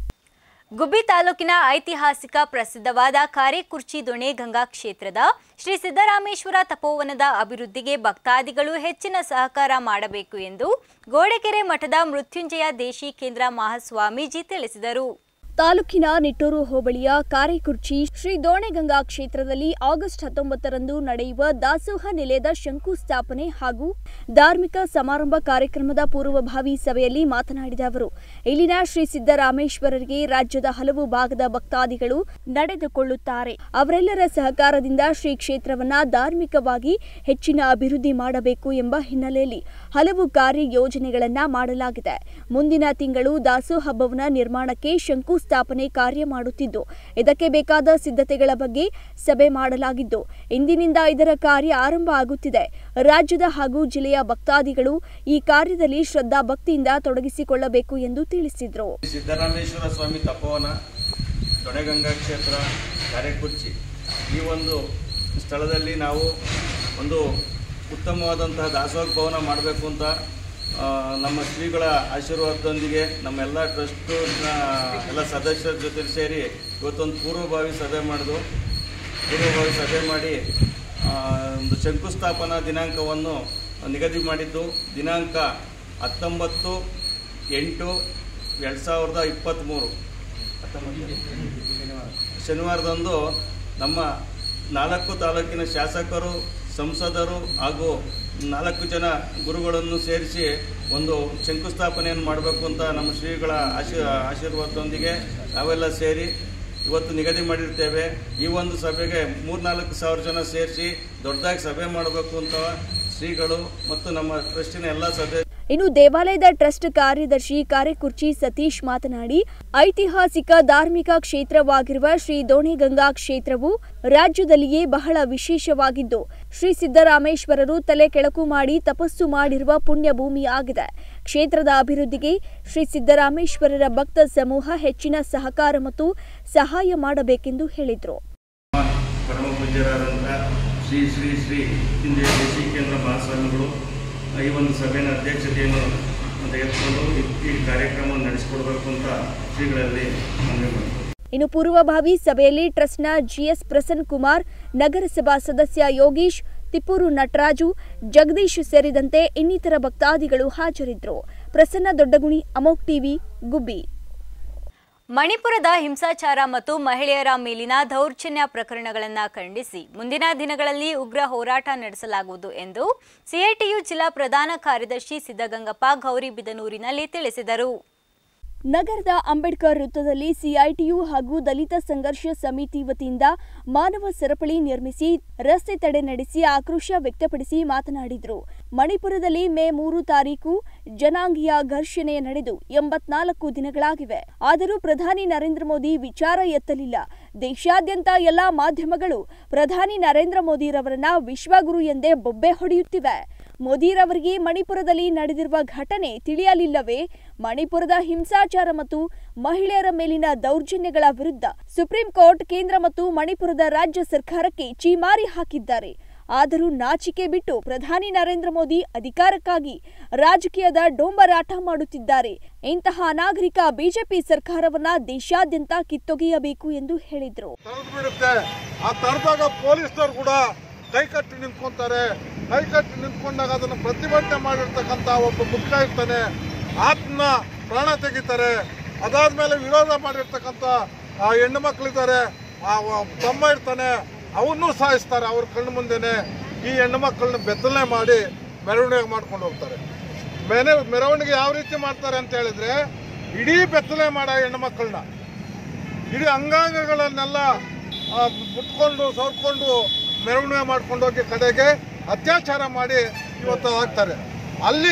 Speaker 1: ಗುಬ್ಬಿ ತಾಲೂಕಿನ ಐತಿಹಾಸಿಕ ಪ್ರಸಿದ್ಧವಾದ ಕಾರೆಕುರ್ಚಿ ದೊಣೆ ಗಂಗಾ ಕ್ಷೇತ್ರದ ಶ್ರೀ ಸಿದ್ದರಾಮೇಶ್ವರ ತಪೋವನದ ಅಭಿವೃದ್ಧಿಗೆ ಭಕ್ತಾದಿಗಳು ಹೆಚ್ಚಿನ ಸಹಕಾರ ಮಾಡಬೇಕು ಎಂದು ಗೋಡೆಕೆರೆ ಮಠದ ಮೃತ್ಯುಂಜಯ ದೇಶಿ ಕೇಂದ್ರ ಮಹಾಸ್ವಾಮೀಜಿ ತಿಳಿಸಿದರು
Speaker 2: ತಾಲೂಕಿನ ನಿಟ್ಟೂರು ಹೋಬಳಿಯ ಕಾರೆಕುರ್ಚಿ ಶ್ರೀ ದೋಣೆಗಂಗಾ ಕ್ಷೇತ್ರದಲ್ಲಿ ಆಗಸ್ಟ್ ಹತ್ತೊಂಬತ್ತರಂದು ನಡೆಯುವ ದಾಸೋಹ ನಿಲಯದ ಶಂಕುಸ್ಥಾಪನೆ ಹಾಗೂ ಧಾರ್ಮಿಕ ಸಮಾರಂಭ ಕಾರ್ಯಕ್ರಮದ ಪೂರ್ವಭಾವಿ ಸಭೆಯಲ್ಲಿ ಮಾತನಾಡಿದ ಅವರು ಇಲ್ಲಿನ ಶ್ರೀ ಸಿದ್ದರಾಮೇಶ್ವರರಿಗೆ ರಾಜ್ಯದ ಹಲವು ಭಾಗದ ಭಕ್ತಾದಿಗಳು ನಡೆದುಕೊಳ್ಳುತ್ತಾರೆ ಅವರೆಲ್ಲರ ಸಹಕಾರದಿಂದ ಶ್ರೀ ಕ್ಷೇತ್ರವನ್ನ ಧಾರ್ಮಿಕವಾಗಿ ಹೆಚ್ಚಿನ ಅಭಿವೃದ್ಧಿ ಮಾಡಬೇಕು ಎಂಬ ಹಿನ್ನೆಲೆಯಲ್ಲಿ ಹಲವು ಕಾರ್ಯ ಯೋಜನೆಗಳನ್ನ ಮಾಡಲಾಗಿದೆ ಮುಂದಿನ ತಿಂಗಳು ದಾಸೋಹ ಭವನ ನಿರ್ಮಾಣಕ್ಕೆ ಶಂಕುಸ್ಥಾಪನೆ ಕಾರ್ಯ ಮಾಡುತ್ತಿದ್ದು ಇದಕ್ಕೆ ಬೇಕಾದ ಸಿದ್ಧತೆಗಳ ಬಗ್ಗೆ ಸಭೆ ಮಾಡಲಾಗಿದ್ದು ಇಂದಿನಿಂದ ಇದರ ಕಾರ್ಯ ಆರಂಭ ಆಗುತ್ತಿದೆ ರಾಜ್ಯದ ಹಾಗೂ ಜಿಲ್ಲೆಯ ಭಕ್ತಾದಿಗಳು ಈ ಕಾರ್ಯದಲ್ಲಿ ಶ್ರದ್ಧಾ ಭಕ್ತಿಯಿಂದ ತೊಡಗಿಸಿಕೊಳ್ಳಬೇಕು ಎಂದು ತಿಳಿಸಿದರು
Speaker 13: ಸಿದ್ದರಾಮೇಶ್ವರ ಸ್ವಾಮಿ ತಪೋವನ ದೊಣೆಗಂಗಾ ಕ್ಷೇತ್ರ ಕಾರೆಕುರ್ಚಿ ಈ ಒಂದು ಸ್ಥಳದಲ್ಲಿ ನಾವು ಒಂದು ಉತ್ತಮವಾದಂತಹ ದಾಸೋಹ ಭವನ ಮಾಡಬೇಕು ಅಂತ ಆ, ನಮ್ಮ ಶ್ರೀಗಳ ಆಶೀರ್ವಾದದೊಂದಿಗೆ ನಮ್ಮೆಲ್ಲ ಟ್ರಸ್ಟ್ನ ಎಲ್ಲ ಸದಸ್ಯರ ಜೊತೆ ಸೇರಿ ಇವತ್ತೊಂದು ಪೂರ್ವಭಾವಿ ಸಭೆ ಮಾಡಿದು ಪೂರ್ವಭಾವಿ ಸಭೆ ಮಾಡಿ ಆ, ಒಂದು ಶಂಕುಸ್ಥಾಪನಾ ದಿನಾಂಕವನ್ನು ನಿಗದಿ ಮಾಡಿದ್ದು ದಿನಾಂಕ ಹತ್ತೊಂಬತ್ತು ಎಂಟು ಎರಡು ಸಾವಿರದ ಇಪ್ಪತ್ತ್ಮೂರು ಶನಿವಾರದಂದು ನಮ್ಮ ನಾಲ್ಕು ತಾಲೂಕಿನ ಶಾಸಕರು ಸಂಸದರು ಹಾಗೂ ನಾಲ್ಕು ಜನ ಗುರುಗಳನ್ನು ಸೇರಿಸಿ ಒಂದು ಶಂಕುಸ್ಥಾಪನೆಯನ್ನು ಮಾಡಬೇಕು ಅಂತ ನಮ್ಮ ಶ್ರೀಗಳ ಆಶೀ ಆಶೀರ್ವಾದದೊಂದಿಗೆ ನಾವೆಲ್ಲ ಸೇರಿ ಇವತ್ತು ನಿಗದಿ ಮಾಡಿರ್ತೇವೆ ಈ ಒಂದು ಸಭೆಗೆ ಮೂರ್ನಾಲ್ಕು ಸಾವಿರ ಜನ ಸೇರಿಸಿ ದೊಡ್ಡದಾಗಿ ಸಭೆ ಮಾಡಬೇಕು ಅಂತ ಶ್ರೀಗಳು ಮತ್ತು ನಮ್ಮ ಟ್ರಸ್ಟಿನ ಎಲ್ಲ ಸಭೆ
Speaker 2: ಇನ್ನು ದೇವಾಲಯದ ಟ್ರಸ್ಟ್ ಕಾರ್ಯದರ್ಶಿ ಕಾರೆಕುರ್ಚಿ ಸತೀಶ್ ಮಾತನಾಡಿ ಐತಿಹಾಸಿಕ ಧಾರ್ಮಿಕ ಕ್ಷೇತ್ರವಾಗಿರುವ ಶ್ರೀ ದೋಣಿಗಂಗಾ ಕ್ಷೇತ್ರವು ರಾಜ್ಯದಲ್ಲಿಯೇ ಬಹಳ ವಿಶೇಷವಾಗಿದ್ದು ಶ್ರೀ ಸಿದ್ದರಾಮೇಶ್ವರರು ತಲೆ ಕೆಳಕು ಮಾಡಿ ತಪಸ್ಸು ಮಾಡಿರುವ ಪುಣ್ಯ ಭೂಮಿಯಾಗಿದೆ ಕ್ಷೇತ್ರದ ಅಭಿವೃದ್ಧಿಗೆ ಶ್ರೀ ಸಿದ್ದರಾಮೇಶ್ವರರ ಭಕ್ತ ಸಮೂಹ ಹೆಚ್ಚಿನ ಸಹಕಾರ ಮತ್ತು ಸಹಾಯ ಮಾಡಬೇಕೆಂದು ಹೇಳಿದರು
Speaker 13: ಪರಮ ಪೂಜ್ಯರಾದಂಥ ಶ್ರೀ ಶ್ರೀ ಶ್ರೀ ಇಂದಿಯ ದೇಶಿ ಕೇಂದ್ರ ಮಹಾಸ್ವಾಮಿಗಳು ಈ ಒಂದು ಸಭೆಯ ಅಧ್ಯಕ್ಷತೆಯನ್ನು ತೆಗೆದುಕೊಂಡು ಈ- ಈ ಕಾರ್ಯಕ್ರಮ ನಡೆಸಿಕೊಡ್ಬೇಕು ಅಂತ ಶ್ರೀಗಳಲ್ಲಿ ಮನವಿ ಮಾಡ್ತೀನಿ
Speaker 2: ಇನ್ನು ಪೂರ್ವಭಾವಿ ಸಭೆಯಲ್ಲಿ ಟ್ರಸ್ಟ್ನ ಜಿಎಸ್ ಪ್ರಸನ್ನ ಕುಮಾರ್ ನಗರಸಭಾ ಸದಸ್ಯ ಯೋಗೀಶ್ ತಿಪ್ಪೂರು ನಟರಾಜು ಜಗದೀಶ್ ಸೇರಿದಂತೆ ಇನ್ನಿತರ ಭಕ್ತಾದಿಗಳು ಹಾಜರಿದ್ದರು ಪ್ರಸನ್ನ ದೊಡ್ಡಗುಣಿ ಅಮೋಕ್ ಟಿವಿ ಗುಬ್ಬಿ
Speaker 1: ಮಣಿಪುರದ ಹಿಂಸಾಚಾರ ಮತ್ತು ಮಹಿಳೆಯರ ಮೇಲಿನ ದೌರ್ಜನ್ಯ ಪ್ರಕರಣಗಳನ್ನು ಖಂಡಿಸಿ ಮುಂದಿನ ದಿನಗಳಲ್ಲಿ ಉಗ್ರ ಹೋರಾಟ ನಡೆಸಲಾಗುವುದು ಎಂದು ಸಿಐಟಿಯು ಜಿಲ್ಲಾ ಪ್ರಧಾನ ಕಾರ್ಯದರ್ಶಿ ಸಿದ್ದಗಂಗಪ್ಪ ಗೌರಿಬಿದನೂರಿನಲ್ಲಿ ತಿಳಿಸಿದರು
Speaker 2: ನಗರದ ಅಂಬೇಡ್ಕರ್ ವೃತ್ತದಲ್ಲಿ ಸಿಐಟಿಯು ಹಾಗೂ ದಲಿತ ಸಂಘರ್ಷ ಸಮಿತಿ ವತಿಯಿಂದ ಮಾನವ ಸರಪಳಿ ನಿರ್ಮಿಸಿ ರಸ್ತೆ ತಡೆ ನಡೆಸಿ ಆಕ್ರೋಶ ವ್ಯಕ್ತಪಡಿಸಿ ಮಾತನಾಡಿದರು ಮಣಿಪುರದಲ್ಲಿ ಮೇ ಮೂರು ತಾರೀಕು ಜನಾಂಗೀಯ ಘರ್ಷಣೆ ನಡೆದು ಎಂಬತ್ನಾಲ್ಕು ದಿನಗಳಾಗಿವೆ ಆದರೂ ಪ್ರಧಾನಿ ನರೇಂದ್ರ ಮೋದಿ ವಿಚಾರ ಎತ್ತಲಿಲ್ಲ ದೇಶಾದ್ಯಂತ ಎಲ್ಲಾ ಮಾಧ್ಯಮಗಳು ಪ್ರಧಾನಿ ನರೇಂದ್ರ ಮೋದಿರವರನ್ನ ವಿಶ್ವಗುರು ಎಂದೇ ಬೊಬ್ಬೆ ಹೊಡೆಯುತ್ತಿವೆ ಮೋದಿರವರಿಗೆ ಮಣಿಪುರದಲ್ಲಿ ನಡೆದಿರುವ ಘಟನೆ ತಿಳಿಯಲಿಲ್ಲವೇ ಮಣಿಪುರದ ಹಿಂಸಾಚಾರ ಮತ್ತು ಮಹಿಳೆಯರ ಮೇಲಿನ ದೌರ್ಜನ್ಯಗಳ ವಿರುದ್ಧ ಸುಪ್ರೀಂ ಕೋರ್ಟ್ ಕೇಂದ್ರ ಮತ್ತು ಮಣಿಪುರದ ರಾಜ್ಯ ಸರ್ಕಾರಕ್ಕೆ ಚೀಮಾರಿ ಹಾಕಿದ್ದಾರೆ ಆದರೂ ನಾಚಿಕೆ ಬಿಟ್ಟು ಪ್ರಧಾನಿ ನರೇಂದ್ರ ಮೋದಿ ಅಧಿಕಾರಕ್ಕಾಗಿ ರಾಜಕೀಯದ ಡೊಂಬರಾಟ ಮಾಡುತ್ತಿದ್ದಾರೆ ಇಂತಹ ಅನಾಗರಿಕ ಬಿಜೆಪಿ ಸರ್ಕಾರವನ್ನ ದೇಶಾದ್ಯಂತ ಕಿತ್ತೊಗೆಯಬೇಕು ಎಂದು ಹೇಳಿದರು
Speaker 14: ಬಿಡುತ್ತೆ ಆ ತರದಾಗ ಪೊಲೀಸ್ನವ್ರು ಕೂಡ ಕೈ ಕಟ್ಟಿ ನಿಂತ್ಕೊಂತಾರೆ ಕೈ ಕಟ್ಟಿ ನಿಂತ್ಕೊಂಡಾಗ ಅದನ್ನು ಪ್ರತಿಭಟನೆ ಮಾಡಿರ್ತಕ್ಕಂಥ ಒಬ್ಬ ಮುಖ ಇರ್ತಾನೆ ಆತ್ಮ ಪ್ರಾಣ ತೆಗಿತಾರೆ ಅದಾದ್ಮೇಲೆ ವಿರೋಧ ಮಾಡಿರ್ತಕ್ಕಂಥ ಆ ಹೆಣ್ಣು ಮಕ್ಕಳಿದ್ದಾರೆ ಆ ವ- ತಮ್ಮ ಇರ್ತಾನೆ ಅವನ್ನೂ ಸಾಯಿಸ್ತಾರೆ ಅವ್ರ ಕಣ್ಣು ಮುಂದೆನೆ ಈ ಹೆಣ್ಣು ಮಕ್ಕಳನ್ನ ಬೆತ್ತಲೆ ಮಾಡಿ ಮೆರವಣಿಗೆ ಮಾಡ್ಕೊಂಡು ಹೋಗ್ತಾರೆ ಮೆನೆ ಮೆರವಣಿಗೆ ಯಾವ ರೀತಿ ಮಾಡ್ತಾರೆ ಅಂತ ಹೇಳಿದ್ರೆ ಇಡೀ ಬೆತ್ತಲೆ ಮಾಡೋ ಹೆಣ್ಣು ಮಕ್ಕಳನ್ನ ಇಡೀ ಅಂಗಾಂಗಗಳನ್ನೆಲ್ಲ ಆ, ಮುಟ್ಕೊಂಡು ಸವರ್ಕೊಂಡು ಮೆರವಣಿಗೆ ಮಾಡ್ಕೊಂಡು ಹೋಗಿ ಕಡೆಗೆ ಅತ್ಯಾಚಾರ ಮಾಡಿ ಇವತ್ತು ಹಾಕ್ತಾರೆ ಅಲ್ಲಿ